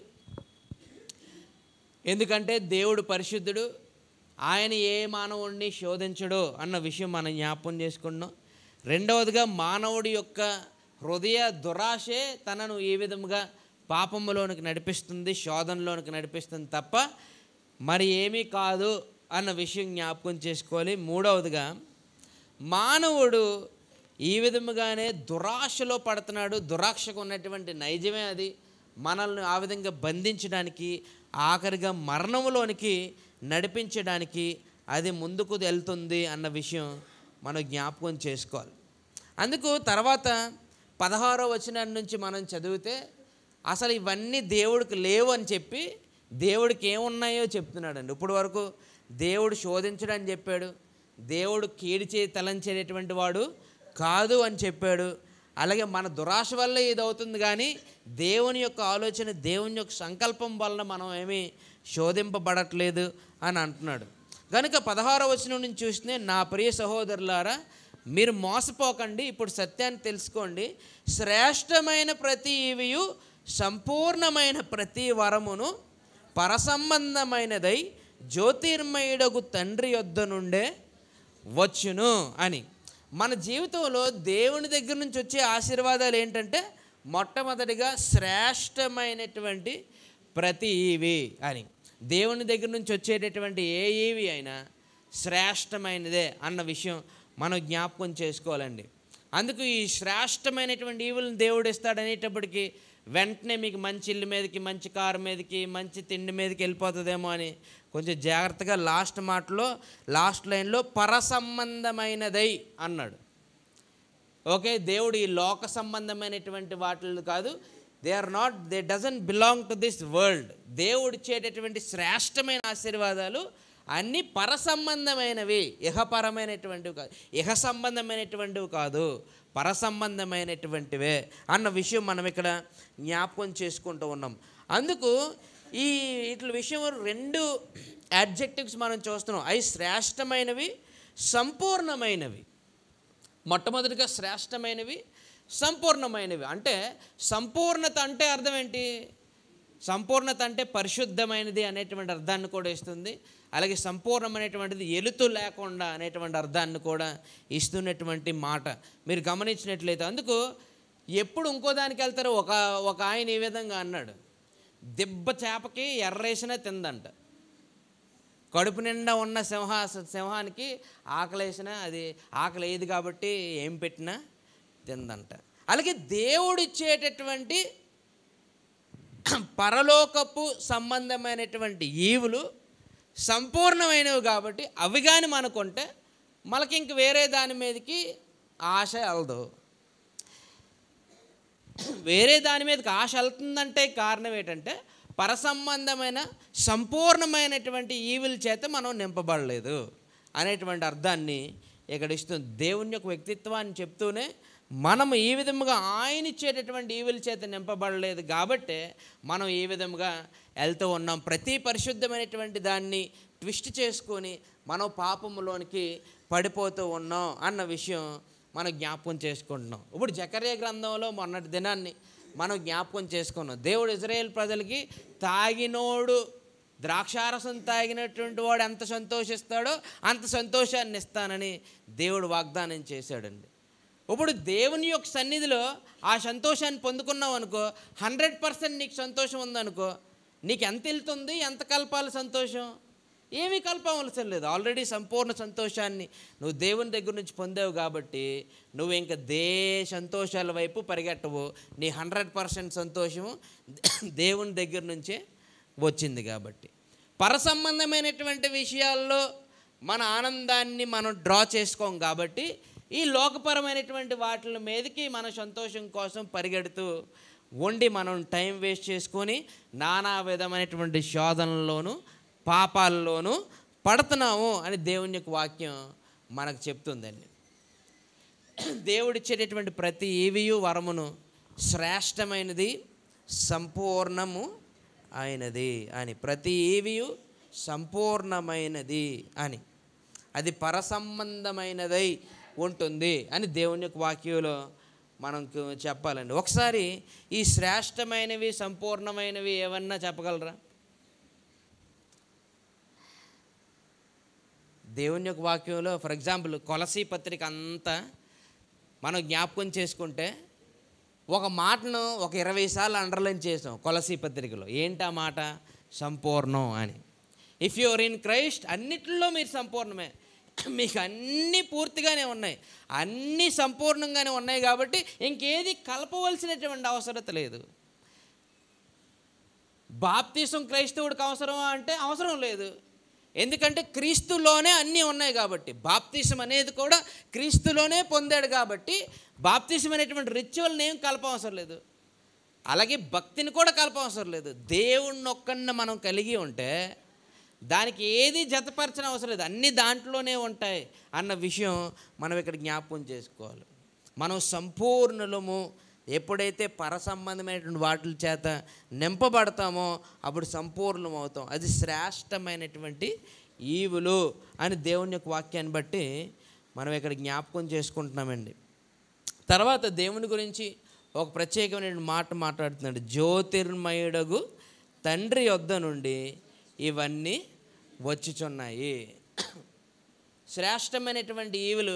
ఎందుకంటే దేవుడు పరిశుద్ధుడు ఆయన ఏ మానవుడిని శోధించడు అన్న విషయం మనం జ్ఞాపకం చేసుకున్నాం రెండవదిగా మానవుడి యొక్క హృదయ దురాశే తనను ఈ విధముగా పాపములోనికి నడిపిస్తుంది శోధనలోనికి నడిపిస్తుంది తప్ప మరి ఏమీ కాదు అన్న విషయం జ్ఞాపకం చేసుకోవాలి మూడవదిగా మానవుడు ఈ విధముగానే దురాశలో పడుతున్నాడు దురాశకు ఉన్నటువంటి నైజమే అది మనల్ని ఆ విధంగా బంధించడానికి ఆఖరిగా మరణంలోనికి నడిపించడానికి అది ముందుకు వెళ్తుంది అన్న విషయం మనం జ్ఞాపకం చేసుకోవాలి అందుకు తర్వాత పదహారో వచనం నుంచి మనం చదివితే అసలు ఇవన్నీ దేవుడికి లేవు అని చెప్పి దేవుడికి ఏమున్నాయో చెప్తున్నాడండి ఇప్పుడు వరకు దేవుడు శోధించడని చెప్పాడు దేవుడు కీడి చే తలంచేటటువంటి వాడు కాదు అని చెప్పాడు అలాగే మన దురాశ వల్ల ఇది అవుతుంది కానీ దేవుని యొక్క ఆలోచన దేవుని యొక్క సంకల్పం వలన మనం ఏమీ శోధింపబడట్లేదు అని అంటున్నాడు కనుక పదహారవ వచనం నుంచి చూస్తే నా ప్రియ సహోదరులారా మీరు మోసపోకండి ఇప్పుడు సత్యాన్ని తెలుసుకోండి శ్రేష్టమైన ప్రతి ఇవియు సంపూర్ణమైన ప్రతి వరమును పరసంబంధమైనదై జ్యోతిర్మయుడగు తండ్రి యొద్ద నుండే వచ్చును అని మన జీవితంలో దేవుని దగ్గర నుంచి వచ్చే ఆశీర్వాదాలు ఏంటంటే మొట్టమొదటిగా శ్రేష్టమైనటువంటి ప్రతి ఈవి అని దేవుని దగ్గర నుంచి వచ్చేటటువంటి ఏ ఈవి అయినా శ్రేష్టమైనదే అన్న విషయం మనం జ్ఞాపకం చేసుకోవాలండి అందుకు ఈ శ్రేష్టమైనటువంటి ఈవులను దేవుడు ఇస్తాడనేటప్పటికీ వెంటనే మీకు మంచి ఇల్లు మీదకి మంచి కారు మీదకి మంచి తిండి మీదకి వెళ్ళిపోతుందేమో అని కొంచెం జాగ్రత్తగా లాస్ట్ మాటలో లాస్ట్ లైన్లో పరసంబంధమైనదై అన్నాడు ఓకే దేవుడు ఈ లోక సంబంధమైనటువంటి వాటిని కాదు they are not they doesn't belong to this world దేవుడు ఇచ్చేటటువంటి శ్రేష్టమైన ఆశీర్వాదాలు అన్నీ పరసంబంధమైనవి ఇహపరమైనటువంటివి కాదు ఇహ సంబంధమైనటువంటివి కాదు పరసంబంధమైనటువంటివే అన్న విషయం మనం ఇక్కడ జ్ఞాపకం చేసుకుంటూ ఉన్నాం అందుకు ఈ ఇట్ల విషయం రెండు అడ్జెక్టివ్స్ మనం చూస్తున్నాం అవి శ్రేష్టమైనవి సంపూర్ణమైనవి మొట్టమొదటిగా శ్రేష్టమైనవి సంపూర్ణమైనవి అంటే సంపూర్ణత అంటే అర్థం ఏంటి సంపూర్ణత అంటే పరిశుద్ధమైనది అనేటువంటి అర్థాన్ని కూడా ఇస్తుంది అలాగే సంపూర్ణమైనటువంటిది ఎలుతు లేకుండా అనేటువంటి అర్థాన్ని కూడా ఇస్తున్నటువంటి మాట మీరు గమనించినట్లయితే అందుకు ఎప్పుడు ఇంకో దానికి వెళ్తారో ఒక ఒక ఆయన ఈ విధంగా అన్నాడు దెబ్బ చేపకి ఎర్రేసినా తిందంట కడుపు నిండా ఉన్న సింహ సింహానికి ఆకలేసిన అది ఆకలి ఏది కాబట్టి ఏం పెట్టినా తిందంట అలాగే దేవుడు ఇచ్చేటటువంటి పరలోకపు సంబంధమైనటువంటి ఈవులు సంపూర్ణమైనవి కాబట్టి అవి కానీ మనకుంటే మనకి ఇంక వేరే దాని మీదకి ఆశ వెళ్దు వేరే దాని మీదకి ఆశ వెళ్తుందంటే కారణం ఏంటంటే పరసంబంధమైన సంపూర్ణమైనటువంటి ఈవిల్ చేత మనం నింపబడలేదు అనేటువంటి అర్థాన్ని ఇక్కడ ఇస్తుంది దేవుని యొక్క వ్యక్తిత్వాన్ని చెప్తూనే మనం ఈ విధముగా ఆయన ఇచ్చేటటువంటి ఈవిల్ చేత నింపబడలేదు కాబట్టే మనం ఈ విధముగా వెళ్తూ ఉన్నాం ప్రతి పరిశుద్ధమైనటువంటి దాన్ని ట్విస్ట్ చేసుకొని మనం పాపములోనికి పడిపోతూ ఉన్నాం అన్న విషయం మనం జ్ఞాపకం చేసుకుంటున్నాం ఇప్పుడు జకర్య గ్రంథంలో మొన్నటి దినాన్ని మనం జ్ఞాపకం చేసుకున్నాం దేవుడు ఇజ్రాయేల్ ప్రజలకి తాగినోడు ద్రాక్షారసం తాగినటువంటి వాడు ఎంత సంతోషిస్తాడో అంత సంతోషాన్ని ఇస్తానని దేవుడు వాగ్దానం చేశాడండి ఇప్పుడు దేవుని యొక్క సన్నిధిలో ఆ సంతోషాన్ని పొందుకున్నావు అనుకో హండ్రెడ్ పర్సెంట్ నీకు సంతోషం ఉందనుకో నీకు ఎంత వెళ్తుంది ఎంత కలపాలి సంతోషం ఏమీ కలపవలసిన లేదు ఆల్రెడీ సంపూర్ణ సంతోషాన్ని నువ్వు దేవుని దగ్గర నుంచి పొందావు కాబట్టి నువ్వు ఇంకా దే సంతోషాల వైపు పరిగెట్టవు నీ హండ్రెడ్ పర్సెంట్ సంతోషము దేవుని దగ్గర నుంచే వచ్చింది కాబట్టి పరసంబంధమైనటువంటి విషయాల్లో మన ఆనందాన్ని మనం డ్రా చేసుకోం కాబట్టి ఈ లోకపరమైనటువంటి వాటి మీదకి మన సంతోషం కోసం పరిగెడుతూ ఉండి మనం టైం వేస్ట్ చేసుకొని నానా విధమైనటువంటి శోధనల్లోనూ పాపాల్లోనూ పడుతున్నాము అని దేవుని యొక్క వాక్యం మనకు చెప్తుందండి దేవుడిచ్చేటటువంటి ప్రతి ఈవియు వరమును శ్రేష్టమైనది సంపూర్ణము అయినది అని ప్రతి ఈవియు సంపూర్ణమైనది అని అది పరసంబంధమైనదై ఉంటుంది అని దేవుని యొక్క వాక్యంలో మనకు చెప్పాలండి ఒకసారి ఈ శ్రేష్టమైనవి సంపూర్ణమైనవి ఏమన్నా చెప్పగలరా దేవుని యొక్క వాక్యంలో ఫర్ ఎగ్జాంపుల్ కొలసీ పత్రిక అంతా మనం జ్ఞాపకం చేసుకుంటే ఒక మాటను ఒక ఇరవై సార్లు అండర్లైన్ చేసాం కొలసీ పత్రికలో ఏంటి ఆ మాట సంపూర్ణం అని ఇఫ్ యువర్ ఇన్ క్రైస్ట్ అన్నిటిలో మీరు సంపూర్ణమే మీకు అన్నీ పూర్తిగానే ఉన్నాయి అన్నీ సంపూర్ణంగానే ఉన్నాయి కాబట్టి ఇంకేది కలపవలసినటువంటి అవసరత లేదు బాప్తీసం క్రైస్తవుడికి అవసరమా అంటే అవసరం లేదు ఎందుకంటే క్రీస్తులోనే అన్నీ ఉన్నాయి కాబట్టి బాప్తీసం అనేది కూడా క్రీస్తులోనే పొందాడు కాబట్టి బాప్తీసం అనేటువంటి రిచువల్ని ఏం కలపవసరం లేదు అలాగే భక్తిని కూడా కలపవసరం లేదు దేవుణ్ణి ఒక్కడిని మనం కలిగి ఉంటే దానికి ఏది జతపరచిన అవసరం లేదు అన్నీ దాంట్లోనే ఉంటాయి అన్న విషయం మనం ఇక్కడ జ్ఞాపకం చేసుకోవాలి మనం సంపూర్ణులము ఎప్పుడైతే పరసంబంధమైనటువంటి వాటి చేత నింపబడతామో అప్పుడు సంపూర్ణం అవుతాం అది శ్రేష్టమైనటువంటి ఈవులు అని దేవుని యొక్క వాక్యాన్ని బట్టి మనం ఇక్కడ జ్ఞాపకం చేసుకుంటున్నామండి తర్వాత దేవుని గురించి ఒక ప్రత్యేకమైన మాట మాట్లాడుతున్నాడు జ్యోతిర్మయుడగు తండ్రి యొద్ద నుండి ఇవన్నీ వచ్చుచున్నాయి శ్రేష్టమైనటువంటి ఈవులు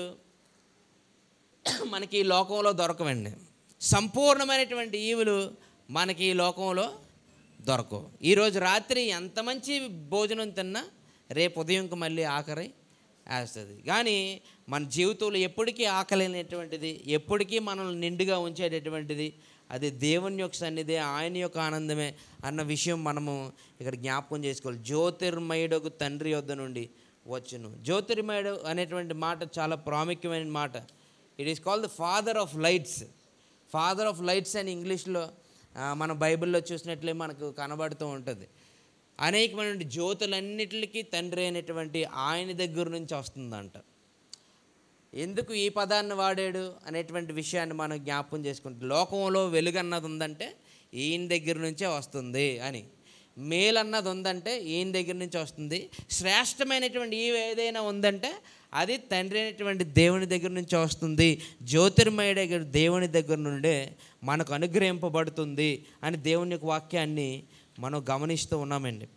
మనకి ఈ లోకంలో దొరకవండి సంపూర్ణమైనటువంటి ఈవులు మనకి ఈ లోకంలో దొరకవు ఈరోజు రాత్రి ఎంత మంచి భోజనం తిన్నా రేపు ఉదయంకి మళ్ళీ ఆఖరి వేస్తుంది కానీ మన జీవితంలో ఎప్పటికీ ఆకలినటువంటిది ఎప్పటికీ మనల్ని నిండుగా ఉంచేటటువంటిది అది దేవుని యొక్క సన్నిధి ఆయన యొక్క ఆనందమే అన్న విషయం మనము ఇక్కడ జ్ఞాపకం చేసుకోవాలి జ్యోతిర్మయుడకు తండ్రి యొద్ద నుండి వచ్చును జ్యోతిర్మయుడు అనేటువంటి మాట చాలా ప్రాముఖ్యమైన మాట it is call the father of lights father of lights అని ఇంగ్లీష్లో ఆ, మన బైబిల్లో చూసినట్లే మనకు కనబడుతూ ఉంటుంది అనేకమైన జ్యోతులన్నిటికీ తండ్రి అయినటువంటి ఆయన దగ్గర నుంచి వస్తుందంట ఎందుకు ఈ పదాన్ని వాడాడు అనేటువంటి విషయాన్ని మనం జ్ఞాపకం చేసుకుంటాం లోకంలో వెలుగు అన్నది ఉందంటే ఈయన దగ్గర నుంచే వస్తుంది అని మేలు అన్నది ఉందంటే ఈయన దగ్గర నుంచి వస్తుంది శ్రేష్టమైనటువంటి ఈ ఏదైనా ఉందంటే అది తండ్రి అయినటువంటి దేవుని దగ్గర నుంచి వస్తుంది జ్యోతిర్మయ దగ్గర దేవుని దగ్గర నుండే మనకు అనుగ్రహింపబడుతుంది అని దేవుని యొక్క వాక్యాన్ని మనం గమనిస్తూ ఉన్నామండి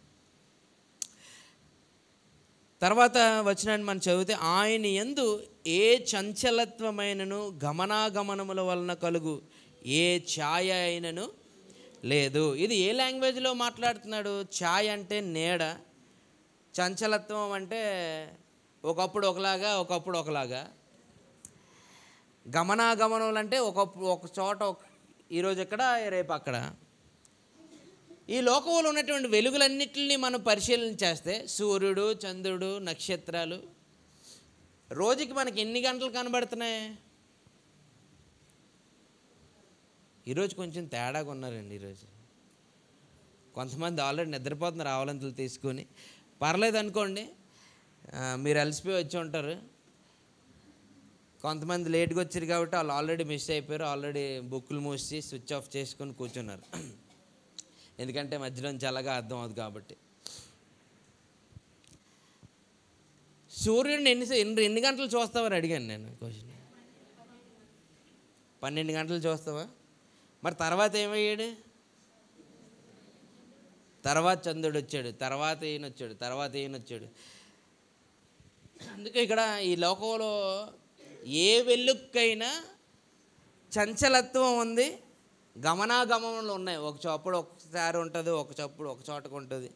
తర్వాత వచ్చినాన్ని మనం చదివితే ఆయన ఎందు ఏ చంచలత్వమైనను గమనాగమనముల వలన కలుగు ఏ ఛాయ అయినను లేదు ఇది ఏ లాంగ్వేజ్లో మాట్లాడుతున్నాడు ఛాయ్ అంటే నీడ చంచలత్వం అంటే ఒకప్పుడు ఒకలాగా ఒకప్పుడు ఒకలాగా గమనాగమనములు అంటే ఒకప్పుడు ఒక చోట ఒక ఈరోజు ఎక్కడ రేపు అక్కడ ఈ లోకంలో ఉన్నటువంటి వెలుగులన్నిటిని మనం పరిశీలన చేస్తే సూర్యుడు చంద్రుడు నక్షత్రాలు రోజుకి మనకి ఎన్ని గంటలు కనబడుతున్నాయి ఈరోజు కొంచెం తేడాగా ఉన్నారండి ఈరోజు కొంతమంది ఆల్రెడీ నిద్రపోతున్నారు ఆవలంతులు తీసుకొని పర్లేదు అనుకోండి ఆ, మీరు అలసిపోయి వచ్చి ఉంటారు కొంతమంది లేట్గా వచ్చారు కాబట్టి వాళ్ళు ఆల్రెడీ మిస్ అయిపోయారు ఆల్రెడీ బుక్కులు మూసి స్విచ్ ఆఫ్ చేసుకొని కూర్చున్నారు ఎందుకంటే మధ్యలో చల్లగా అర్థం అవుతుంది కాబట్టి సూర్యుడిని ఎన్ని ఎన్ని ఎన్ని గంటలు చూస్తావని అడిగాను నేను క్వశ్చన్ పన్నెండు గంటలు చూస్తావా మరి తర్వాత ఏమయ్యాడు తర్వాత చంద్రుడు వచ్చాడు తర్వాత ఈయన వచ్చాడు తర్వాత ఈయన వచ్చాడు అందుకే ఇక్కడ ఈ లోకంలో ఏ వెలుక్కైనా చంచలత్వం ఉంది గమనాగమనలు ఉన్నాయి ఒక చోప్పుడు ఒకసారి ఉంటుంది ఒక చప్పుడు ఒక చోటకు ఉంటుంది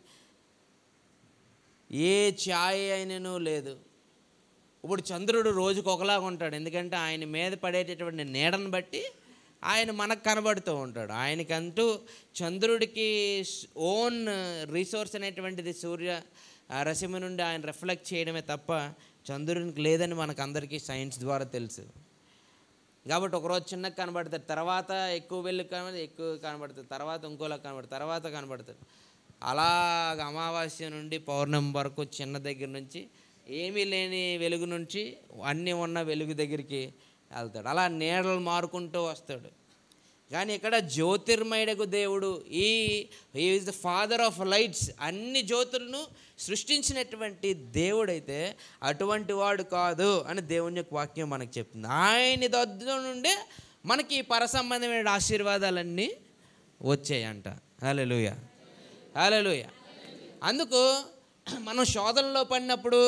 ఏ ఛాయ్ అయినను లేదు ఇప్పుడు చంద్రుడు రోజుకు ఒకలాగా ఉంటాడు ఎందుకంటే ఆయన మీద పడేటటువంటి నీడను బట్టి ఆయన మనకు కనబడుతూ ఉంటాడు ఆయనకంటూ చంద్రుడికి ఓన్ రీసోర్స్ అనేటువంటిది సూర్య ఆ రశ్మి నుండి ఆయన రిఫ్లెక్ట్ చేయడమే తప్ప చంద్రునికి లేదని మనకు అందరికీ సైన్స్ ద్వారా తెలుసు కాబట్టి ఒకరోజు చిన్నగా కనబడతాడు తర్వాత ఎక్కువ వెళ్ళి కనబడి ఎక్కువ కనబడుతుంది తర్వాత ఇంకోలా కనబడుతుంది తర్వాత కనబడుతుంది అలాగ అమావాస్య నుండి పౌర్ణమి వరకు చిన్న దగ్గర నుంచి ఏమీ లేని వెలుగు నుంచి అన్నీ ఉన్న వెలుగు దగ్గరికి వెళ్తాడు అలా నీడలు మారుకుంటూ వస్తాడు కానీ ఇక్కడ జ్యోతిర్మయుడకు దేవుడు ఈ is the father of lights అన్ని జ్యోతులను సృష్టించినటువంటి దేవుడైతే అటువంటి వాడు కాదు అని దేవుని యొక్క వాక్యం మనకు చెప్తుంది ఆయన దద్దు నుండే మనకి ఈ పరసంబంధమైన ఆశీర్వాదాలన్నీ వచ్చాయంట హల్లెలూయ హల్లెలూయ అందుకు మనం శోధనలో పడినప్పుడు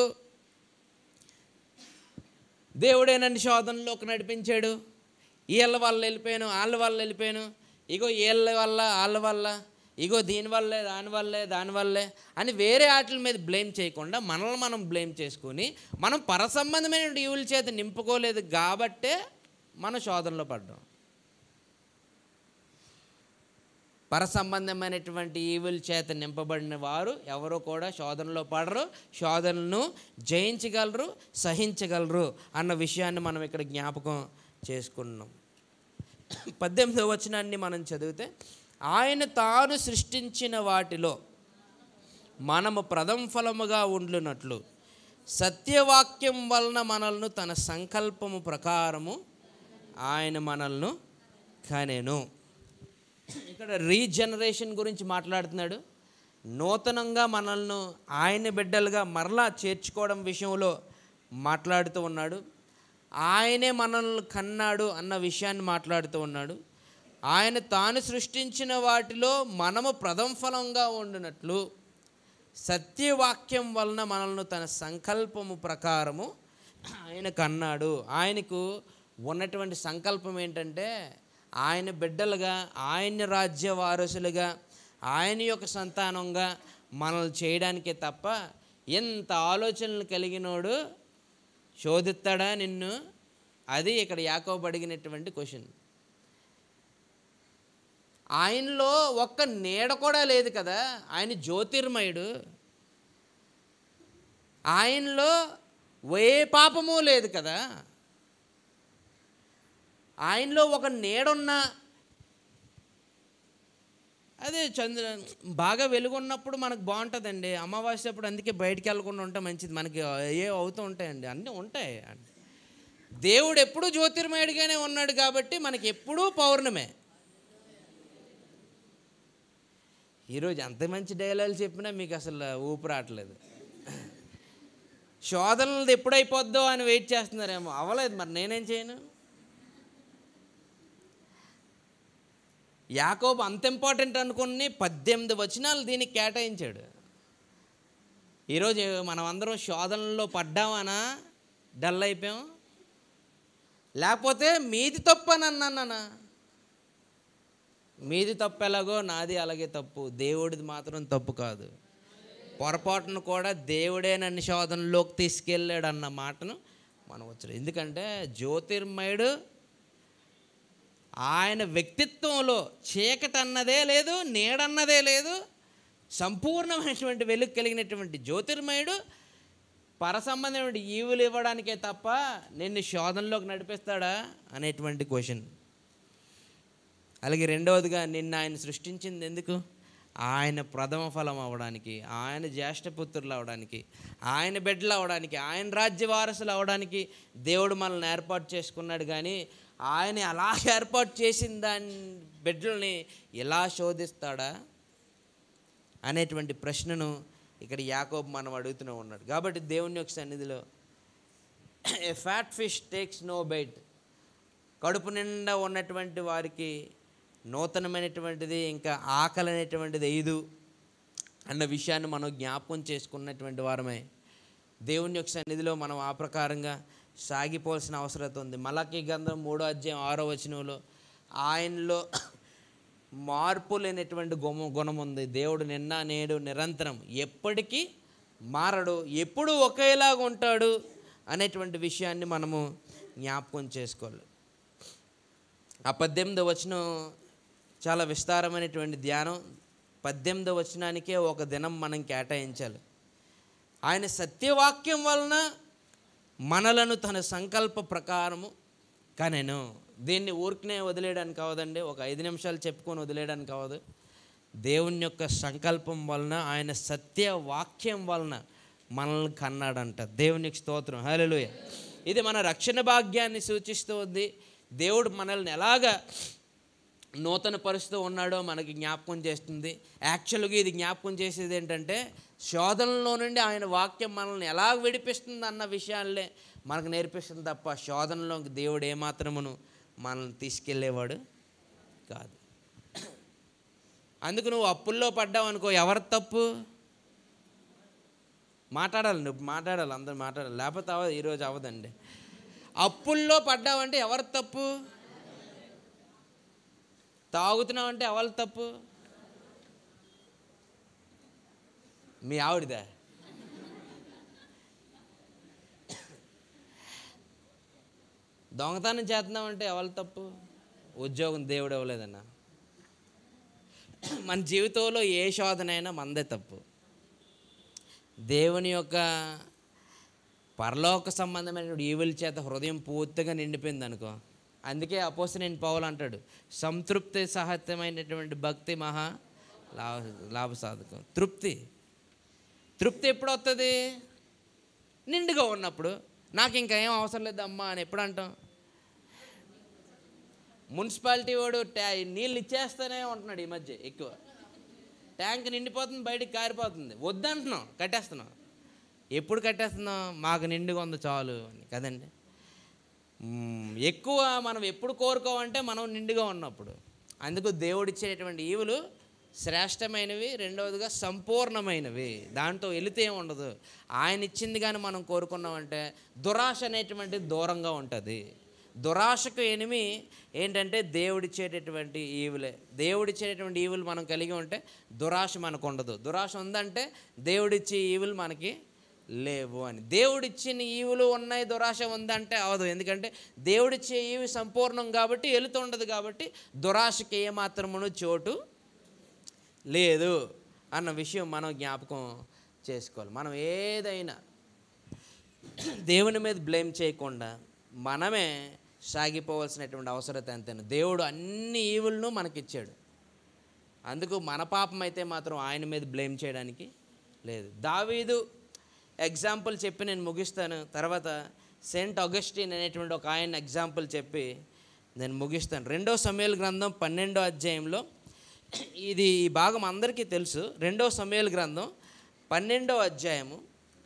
దేవుడే నన్ను శోధనలోకి నడిపించాడు వీళ్ళ వల్ల వెళ్ళిపోయాను వాళ్ళ వల్ల వెళ్ళిపోయాను ఇగో వీళ్ళ వల్ల వాళ్ళ వల్ల ఇగో దీనివల్లే దానివల్లే దానివల్లే అని వేరే ఆటల మీద బ్లేమ్ చేయకుండా మనల్ని మనం బ్లేమ్ చేసుకొని మనం పరసంబంధమైన ఈవుల చేత నింపుకోలేదు కాబట్టే మనం శోధనలో పడ్డాం పరసంబంధమైనటువంటి ఈవుల చేత నింపబడిన వారు ఎవరు కూడా శోధనలో పడరు శోధనను జయించగలరు సహించగలరు అన్న విషయాన్ని మనం ఇక్కడ జ్ఞాపకం చేసుకున్నాం పద్దెనిమిదవ వచనాన్ని మనం చదివితే ఆయన తాను సృష్టించిన వాటిలో మనము ప్రథమ ఫలముగా ఉండునట్లు సత్యవాక్యం వలన మనల్ని తన సంకల్పము ప్రకారము ఆయన మనల్ని కనెను ఇక్కడ రీజనరేషన్ గురించి మాట్లాడుతున్నాడు నూతనంగా మనల్ని ఆయన బిడ్డలుగా మరలా చేర్చుకోవడం విషయంలో మాట్లాడుతూ ఉన్నాడు ఆయనే మనల్ని కన్నాడు అన్న విషయాన్ని మాట్లాడుతూ ఉన్నాడు ఆయన తాను సృష్టించిన వాటిలో మనము ప్రథమ ఫలంగా ఉండినట్లు సత్యవాక్యం వలన మనల్ని తన సంకల్పము ప్రకారము ఆయన కన్నాడు ఆయనకు ఉన్నటువంటి సంకల్పం ఏంటంటే ఆయన బిడ్డలుగా ఆయన రాజ్య వారసులుగా ఆయన యొక్క సంతానంగా మనల్ని చేయడానికే తప్ప ఎంత ఆలోచనలు కలిగినోడు శోధిస్తాడా నిన్ను అది ఇక్కడ యాకోబు అడిగినటువంటి క్వశ్చన్ ఆయనలో ఒక్క నీడ కూడా లేదు కదా ఆయన జ్యోతిర్మయుడు ఆయనలో ఏ పాపము లేదు కదా ఆయనలో ఒక నీడున్నా అదే చంద్ర బాగా వెలుగున్నప్పుడు మనకు బాగుంటుందండి అమావాస్య అప్పుడు అందుకే బయటికి వెళ్ళకుండా ఉంటే మంచిది మనకి ఏ అవుతూ ఉంటాయండి అన్నీ ఉంటాయి దేవుడు ఎప్పుడూ జ్యోతిర్మయుడిగానే ఉన్నాడు కాబట్టి మనకి ఎప్పుడూ పౌర్ణమే ఈరోజు ఎంత మంచి డైలాగులు చెప్పినా మీకు అసలు ఊపు రావట్లేదు శోధనలు ఎప్పుడైపోద్దో అని వెయిట్ చేస్తున్నారేమో అవ్వలేదు మరి నేనేం చేయను యాకోబు అంత ఇంపార్టెంట్ అనుకుని పద్దెనిమిది వచనాలు దీనికి కేటాయించాడు ఈరోజు మనం అందరం శోధనలో పడ్డామనా డల్ అయిపోయాం లేకపోతే మీది తప్పు అని అన్నానా మీది తప్పు ఎలాగో నాది అలాగే తప్పు దేవుడిది మాత్రం తప్పు కాదు పొరపాటును కూడా దేవుడే నన్ను శోధనలోకి తీసుకెళ్ళాడు అన్న మాటను మనం వచ్చారు ఎందుకంటే జ్యోతిర్మయుడు ఆయన వ్యక్తిత్వంలో చీకటి అన్నదే లేదు నీడన్నదే లేదు సంపూర్ణమైనటువంటి వెలుగు కలిగినటువంటి జ్యోతిర్మయుడు పరసంబంధమైన ఈవులు ఇవ్వడానికే తప్ప నిన్ను శోధనలోకి నడిపిస్తాడా అనేటువంటి క్వశ్చన్ అలాగే రెండవదిగా నిన్న ఆయన సృష్టించింది ఎందుకు ఆయన ప్రథమ ఫలం అవ్వడానికి ఆయన జ్యేష్ఠపుత్రులు అవడానికి ఆయన బిడ్డలు అవడానికి ఆయన రాజ్య వారసులు అవడానికి దేవుడు మనల్ని ఏర్పాటు చేసుకున్నాడు కానీ ఆయన అలా ఏర్పాటు చేసిన దాని బిడ్డల్ని ఎలా శోధిస్తాడా అనేటువంటి ప్రశ్నను ఇక్కడ యాకోబు మనం అడుగుతూనే ఉన్నాడు కాబట్టి దేవుని యొక్క సన్నిధిలో a fat fish takes no bite కడుపు నిండా ఉన్నటువంటి వారికి నూతనమైనటువంటిది ఇంకా ఆకలి అనేటువంటిది ఐదు అన్న విషయాన్ని మనం జ్ఞాపకం చేసుకున్నటువంటి వారమే దేవుని యొక్క సన్నిధిలో మనం ఆ ప్రకారంగా సాగిపోవాల్సిన అవసరం ఉంది మలకి గంధం మూడో అధ్యాయం ఆరో వచనంలో ఆయనలో మార్పు లేనటువంటి గుమ గుణం ఉంది దేవుడు నిన్న నేడు నిరంతరం ఎప్పటికీ మారడు ఎప్పుడు ఒకేలాగా ఉంటాడు అనేటువంటి విషయాన్ని మనము జ్ఞాపకం చేసుకోవాలి ఆ పద్దెనిమిది వచనం చాలా విస్తారమైనటువంటి ధ్యానం పద్దెనిమిది వచనానికే ఒక దినం మనం కేటాయించాలి ఆయన సత్యవాక్యం వలన మనలను తన సంకల్ప ప్రకారము కనెను దీన్ని ఊరికనే వదిలేయడానికి కావదండి ఒక ఐదు నిమిషాలు చెప్పుకొని వదిలేయడానికి కావదు దేవుని యొక్క సంకల్పం వలన ఆయన సత్య వాక్యం వలన మనల్ని కన్నాడంట దేవునికి స్తోత్రం హల్లెలూయా ఇది మన రక్షణ భాగ్యాన్ని సూచిస్తూ ఉంది దేవుడు మనల్ని ఎలాగా నూతన పరుస్తూ ఉన్నాడో మనకి జ్ఞాపకం చేస్తుంది యాక్చువల్గా ఇది జ్ఞాపకం చేసేది ఏంటంటే శోధనలో నుండి ఆయన వాక్యం మనల్ని ఎలా విడిపిస్తుంది అన్న విషయాలే మనకు నేర్పిస్తుంది తప్ప శోధనలో దేవుడు ఏమాత్రమును మనల్ని తీసుకెళ్ళేవాడు కాదు అందుకు నువ్వు అప్పుల్లో పడ్డావు అనుకో ఎవరి తప్పు మాట్లాడాలి నువ్వు మాట్లాడాలి అందరూ మాట్లాడాలి లేకపోతే అవ్వదు ఈరోజు అవ్వదండి అప్పుల్లో పడ్డావంటే ఎవరి తప్పు తాగుతున్నావంటే ఎవరి తప్పు మీ ఆవిడదా దొంగతనం చేస్తున్నామంటే ఎవరి తప్పు ఉద్యోగం దేవుడు ఇవ్వలేదన్నా మన జీవితంలో ఏ శోధనైనా మందే తప్పు దేవుని యొక్క పరలోక సంబంధమైన ఈవుల చేత హృదయం పూర్తిగా నిండిపోయింది అనుకో అందుకే అపోసి నేను పౌలు అంటాడు సంతృప్తి సహత్యమైనటువంటి భక్తి మహా లాభ లాభ సాధకం తృప్తి తృప్తి ఎప్పుడు వస్తుంది నిండుగా ఉన్నప్పుడు నాకు ఇంకా ఏం అవసరం లేదు అమ్మా అని ఎప్పుడు అంటాం మున్సిపాలిటీ వాడు ట్యా నీళ్ళు ఇచ్చేస్తూనే ఉంటున్నాడు ఈ మధ్య ఎక్కువ ట్యాంక్ నిండిపోతుంది బయటికి కారిపోతుంది వద్దంటున్నాం కట్టేస్తున్నాం ఎప్పుడు కట్టేస్తున్నాం మాకు నిండుగా ఉంది చాలు అని కదండి మ్మ్, ఎక్కువ మనం ఎప్పుడు కోరుకోవంటే మనం నిండుగా ఉన్నప్పుడు అందుకు దేవుడిచ్చేటువంటి ఈవులు శ్రేష్టమైనవి రెండవదిగా సంపూర్ణమైనవి దాంట్లో వెళితే ఏం ఉండదు ఆయన ఇచ్చింది కానీ మనం కోరుకున్నామంటే దురాశ అనేటువంటి దూరంగా ఉంటుంది దురాశకు ఎనిమి ఏంటంటే దేవుడిచ్చేటటువంటి ఈవులే దేవుడిచ్చేటటువంటి ఈవులు మనం కలిగి ఉంటే దురాశ మనకు ఉండదు దురాశ ఉందంటే దేవుడిచ్చే ఈవులు మనకి లేవు అని దేవుడిచ్చిన ఈవులు ఉన్నాయి దురాశ ఉందంటే అవదు ఎందుకంటే దేవుడిచ్చే ఈవి సంపూర్ణం కాబట్టి వెళుతుండదు కాబట్టి దురాశకి ఏమాత్రమును చోటు లేదు అన్న విషయం మనం జ్ఞాపకం చేసుకోవాలి మనం ఏదైనా దేవుని మీద బ్లేమ్ చేయకుండా మనమే సాగిపోవాల్సినటువంటి అవసరత ఎంతైనా దేవుడు అన్ని ఈవులను మనకిచ్చాడు అందుకు మన పాపం అయితే మాత్రం ఆయన మీద బ్లేమ్ చేయడానికి లేదు దావీదు ఎగ్జాంపుల్ చెప్పి నేను ముగిస్తాను తర్వాత సెయింట్ అగస్టిన్ అనేటువంటి ఒక ఆయన ఎగ్జాంపుల్ చెప్పి నేను ముగిస్తాను రెండో సమయాల గ్రంథం పన్నెండో అధ్యాయంలో ఇది ఈ భాగం అందరికీ తెలుసు రెండో సమయాల గ్రంథం పన్నెండో అధ్యాయము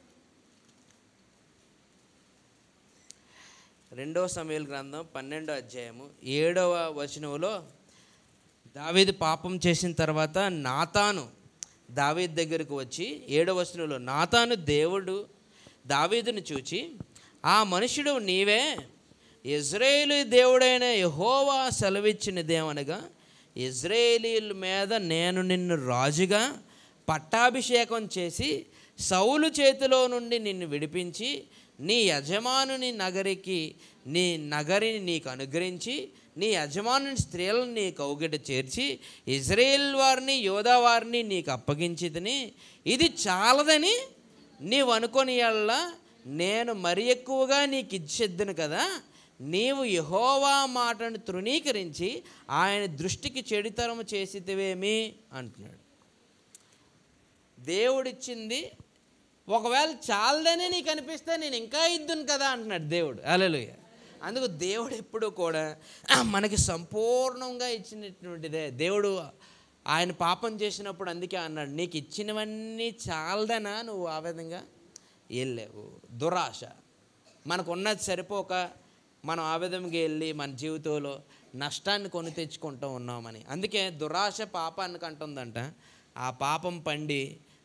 రెండవ సమయాల గ్రంథం పన్నెండో అధ్యాయము ఏడవ వచనంలో దావీదు పాపం చేసిన తర్వాత నాతాను దావీదు దగ్గరకు వచ్చి ఏడవ వచనంలో నాతాను దేవుడు దావీదును చూచి ఆ మనుషుడు నీవే ఇజ్రాయేలు దేవుడైన యహోవా సెలవిచ్చినదేమనగా ఇజ్రాయేలీల మీద నేను నిన్ను రాజుగా పట్టాభిషేకం చేసి సౌలు చేతిలో నుండి నిన్ను విడిపించి నీ యజమానుని నగరికి నీ నగరిని నీకు అనుగ్రహించి నీ యజమానుని స్త్రీలను నీ కౌగిట చేర్చి ఇజ్రాయేల్ వారిని యోధా వారిని నీకు అప్పగించితిని ఇది చాలదని నీవు అనుకొని ఎల్లా నేను మరి ఎక్కువగా నీకు ఇచ్చేద్దును కదా నీవు యహోవా మాటను తృణీకరించి ఆయన దృష్టికి చెడితరము చేసితివేమి అంటున్నాడు దేవుడిచ్చింది ఒకవేళ చాలదనే నీకు అనిపిస్తే నేను ఇంకా ఇద్దును కదా అంటున్నాడు దేవుడు అలలుయ అందుకు దేవుడు ఎప్పుడు కూడా మనకి సంపూర్ణంగా ఇచ్చినటువంటిదే దేవుడు ఆయన పాపం చేసినప్పుడు అందుకే అన్నాడు నీకు ఇచ్చినవన్నీ చాలదనా నువ్వు ఆ విధంగా వెళ్ళావు దురాశ మనకు ఉన్నది సరిపోక మనం ఆ విధంగా వెళ్ళి మన జీవితంలో నష్టాన్ని కొని తెచ్చుకుంటూ ఉన్నామని అందుకే దురాశ పాపానికి అంటుందంట ఆ పాపం పండి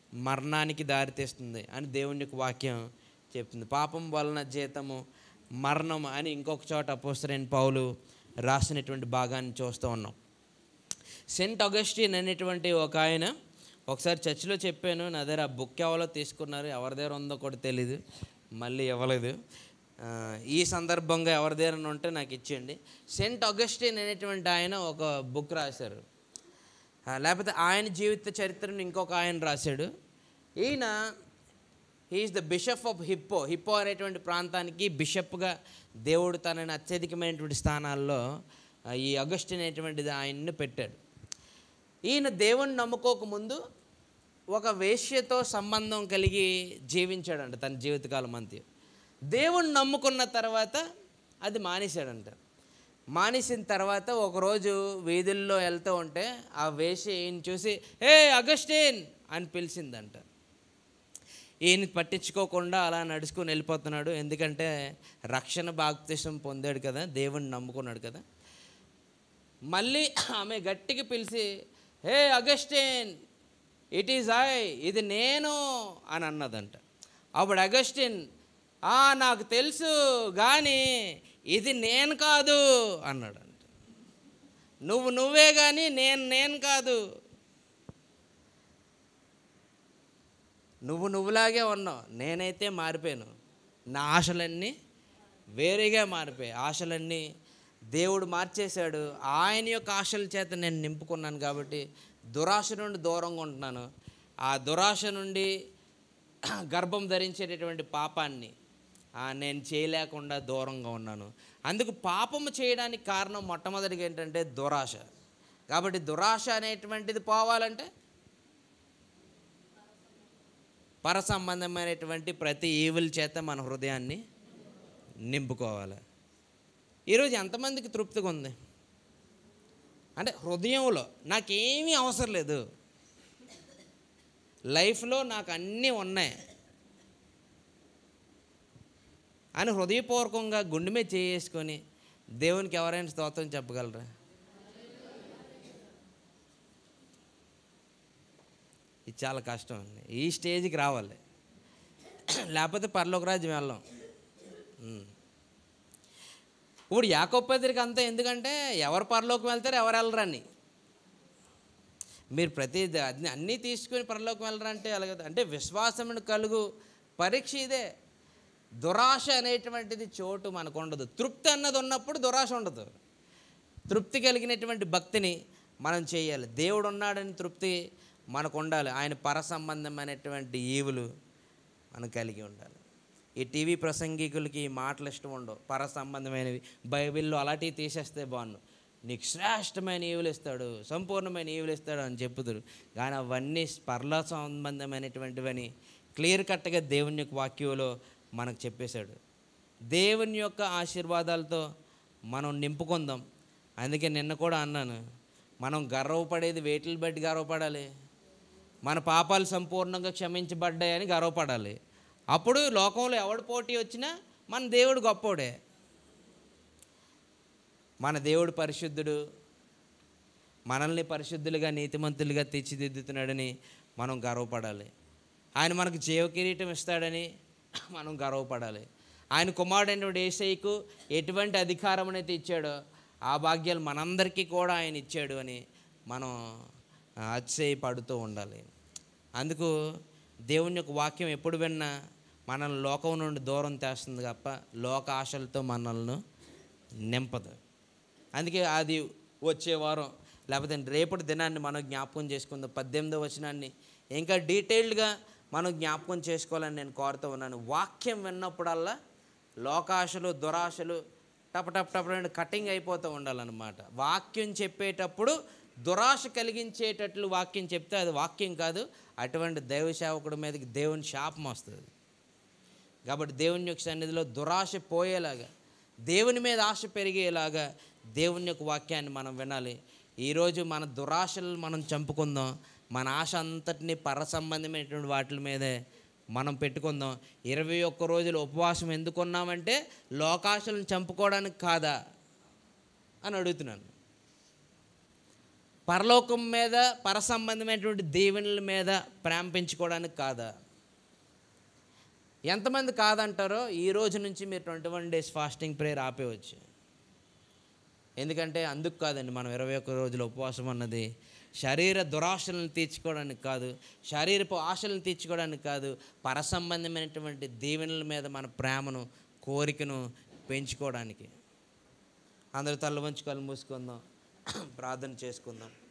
మరణానికి దారితీస్తుంది అని దేవుని యొక్క వాక్యం చెప్తుంది పాపం వలన జీతము మరణం అని ఇంకొక చోట అపోస్తరైన పౌలు రాసినటువంటి భాగాన్ని చూస్తూ ఉన్నాం సెంట్ అగస్టిన్ అనేటువంటి ఒక ఆయన ఒకసారి చర్చిలో చెప్పాను నా దగ్గర ఆ బుక్ ఎవరో తీసుకున్నారు ఎవరి దగ్గర ఉందో కూడా తెలీదు మళ్ళీ ఇవ్వలేదు ఆ, ఈ సందర్భంగా ఎవరి దగ్గర ఉంటే నాకు ఇచ్చేయండి సెంట్ అగస్టిన్ అనేటువంటి ఆయన ఒక బుక్ రాశారు ఆ, లేకపోతే ఆయన జీవిత చరిత్రను ఇంకొక ఆయన రాశాడు ఈయన he is the bishop of Hippo Hippo అనేటువంటి ప్రాంతానికి బిషప్గా దేవుడు తనని అత్యధికమైనటువంటి స్థానాల్లో ఆ, ఈ అగస్టిన్ అనేటువంటిది ఆయన్ని పెట్టాడు ఈయన దేవుణ్ణి నమ్ముకోకముందు ఒక వేశ్యతో సంబంధం కలిగి జీవించాడంట తన జీవితకాలం అంతే దేవుణ్ణి నమ్ముకున్న తర్వాత అది మానేశాడంట మానేసిన తర్వాత ఒకరోజు వీధుల్లో వెళ్తూ ఉంటే ఆ వేశ్య ఈయన చూసి ఏ అగస్టిన్ అని పిలిచిందంట ఈయన పట్టించుకోకుండా అలా నడుచుకొని వెళ్ళిపోతున్నాడు ఎందుకంటే రక్షణ బాప్తిసం పొందాడు కదా దేవుణ్ణి నమ్ముకున్నాడు కదా మళ్ళీ ఆమె గట్టిగా పిలిచి hey Augustine it is I ఇది నేను అని అన్నదంట అప్పుడు అగస్టిన్ "ఆ, నాకు తెలుసు కానీ ఇది నేను కాదు అన్నాడంట నువ్వు నువ్వే కానీ నేను నేను కాదు నువ్వు నువ్వులాగే ఉన్నావు నేనైతే మారిపోయాను నా ఆశలన్నీ వేరేగా మారిపోయాయి ఆశలన్నీ దేవుడు మార్చేశాడు ఆయన యొక్క ఆశల చేత నేను నింపుకున్నాను కాబట్టి దురాశ నుండి దూరంగా ఉంటున్నాను ఆ దురాశ నుండి గర్భం ధరించేటటువంటి పాపాన్ని ఆ, నేను చేయలేకుండా దూరంగా ఉన్నాను అందుకు పాపము చేయడానికి కారణం మొట్టమొదటిగా ఏంటంటే దురాశ కాబట్టి దురాశ అనేటువంటిది పోవాలంటే పర సంబంధమైనటువంటి ప్రతి ఈవుల చేత మన హృదయాన్ని నింపుకోవాలి ఈరోజు ఎంతమందికి తృప్తిగా ఉంది అంటే హృదయంలో నాకేమీ అవసరం లేదు లైఫ్లో నాకు అన్నీ ఉన్నాయి అని హృదయపూర్వకంగా గుండె మీద చేసుకొని దేవునికి ఎవరైనా స్తోత్రం చెప్పగలరా ఇది చాలా కష్టం అండి ఈ స్టేజ్కి రావాలి లేకపోతే పరలోక రాజ్యం వెళ్ళాం ఉమ్. ఇప్పుడు యాకోపత్రిక అంతా ఎందుకంటే ఎవరు పరలోకం వెళ్తారు ఎవరు వెళ్ళరని మీరు ప్రతి ద- అన్ని అన్నీ తీసుకుని పరలోకం వెళ్ళరంటే అలాగే అంటే విశ్వాసమును కలుగు పరీక్ష ఇదే దురాశ అనేటువంటిది చోటు మనకు ఉండదు తృప్తి అన్నది ఉన్నప్పుడు దురాశ ఉండదు తృప్తి కలిగినటువంటి భక్తిని మనం చేయాలి దేవుడు ఉన్నాడని తృప్తి మనకు ఉండాలి ఆయన పర సంబంధమైనటువంటి ఈవులు మనం కలిగి ఉండాలి ఈ టీవీ ప్రసంగికులకి ఈ మాటలు ఇష్టం ఉండవు పర సంబంధమైనవి బైబిల్లో అలాంటివి తీసేస్తే బాగుండు నీకు శ్రేష్టమైన ఈవులు ఇస్తాడు సంపూర్ణమైన ఈవులు ఇస్తాడు అని చెప్పుదురు కానీ అవన్నీ పరలో సంబంధమైనటువంటివని క్లియర్ కట్గా దేవుని యొక్క వాక్యంలో మనకు చెప్పేశాడు దేవుని యొక్క ఆశీర్వాదాలతో మనం నింపుకుందాం అందుకే నిన్న కూడా అన్నాను మనం గర్వపడేది వేటిని బట్టి గర్వపడాలి మన పాపాలు సంపూర్ణంగా క్షమించబడ్డాయని గర్వపడాలి అప్పుడు లోకంలో ఎవడు పోటీ వచ్చినా మన దేవుడు గొప్పోడే మన దేవుడు పరిశుద్ధుడు మనల్ని పరిశుద్ధులుగా నీతిమంతులుగా తీర్చిదిద్దుతున్నాడని మనం గర్వపడాలి ఆయన మనకు జీవ కిరీటం ఇస్తాడని మనం గర్వపడాలి ఆయన కుమారుడైనటువంటి ఏసైకు ఎటువంటి అధికారం అయితే ఇచ్చాడో ఆ భాగ్యాలు మనందరికీ కూడా ఆయన ఇచ్చాడు అని మనం అతిశయపడుతూ ఉండాలి అందుకు దేవుని యొక్క వాక్యం ఎప్పుడు విన్నా మనల్ని లోకం నుండి దూరం తెస్తుంది తప్ప లోక ఆశలతో మనల్ని నింపదు అందుకే అది వచ్చే వారం లేకపోతే రేపటి దినాన్ని మనం జ్ఞాపకం చేసుకుందాం పద్దెనిమిదో వచనాన్ని ఇంకా డీటెయిల్డ్గా మనం జ్ఞాపకం చేసుకోవాలని నేను కోరుతూ ఉన్నాను వాక్యం విన్నప్పుడల్లా లోకాశలు దురాశలు టప టప టప రెండు కటింగ్ అయిపోతూ ఉండాలన్నమాట వాక్యం చెప్పేటప్పుడు దురాశ కలిగించేటట్లు వాక్యం చెప్తే అది వాక్యం కాదు అటువంటి దైవ సేవకుడి మీదకి దేవుని శాపం వస్తుంది కాబట్టి దేవుని యొక్క సన్నిధిలో దురాశ పోయేలాగా దేవుని మీద ఆశ పెరిగేలాగా దేవుని యొక్క వాక్యాన్ని మనం వినాలి ఈరోజు మన దురాశలు మనం చంపుకుందాం మన ఆశ అంతటినీ పర సంబంధమైనటువంటి వాటి మీదే మనం పెట్టుకుందాం ఇరవై ఒక్క రోజులు ఉపవాసం ఎందుకు ఉన్నామంటే లోకాశలను చంపుకోవడానికి కాదా అని అడుగుతున్నాను పరలోకం మీద పరసంబంధమైనటువంటి దీవెనల మీద ప్రేమ పెంచుకోవడానికి కాదా ఎంతమంది కాదంటారో ఈ రోజు నుంచి మీరు twenty one days fasting prayer ఆపేవచ్చు ఎందుకంటే అందుకు కాదండి మనం ఇరవై ఒక్క రోజుల ఉపవాసం అన్నది శరీర దురాశలను తీర్చుకోవడానికి కాదు శరీరపు ఆశలను తీర్చుకోవడానికి కాదు పరసంబంధమైనటువంటి దీవెనల మీద మన ప్రేమను కోరికను పెంచుకోవడానికి అందరూ తల్ల వంచుకొని మూసుకుందాం ప్రార్థన చేసుకుందాం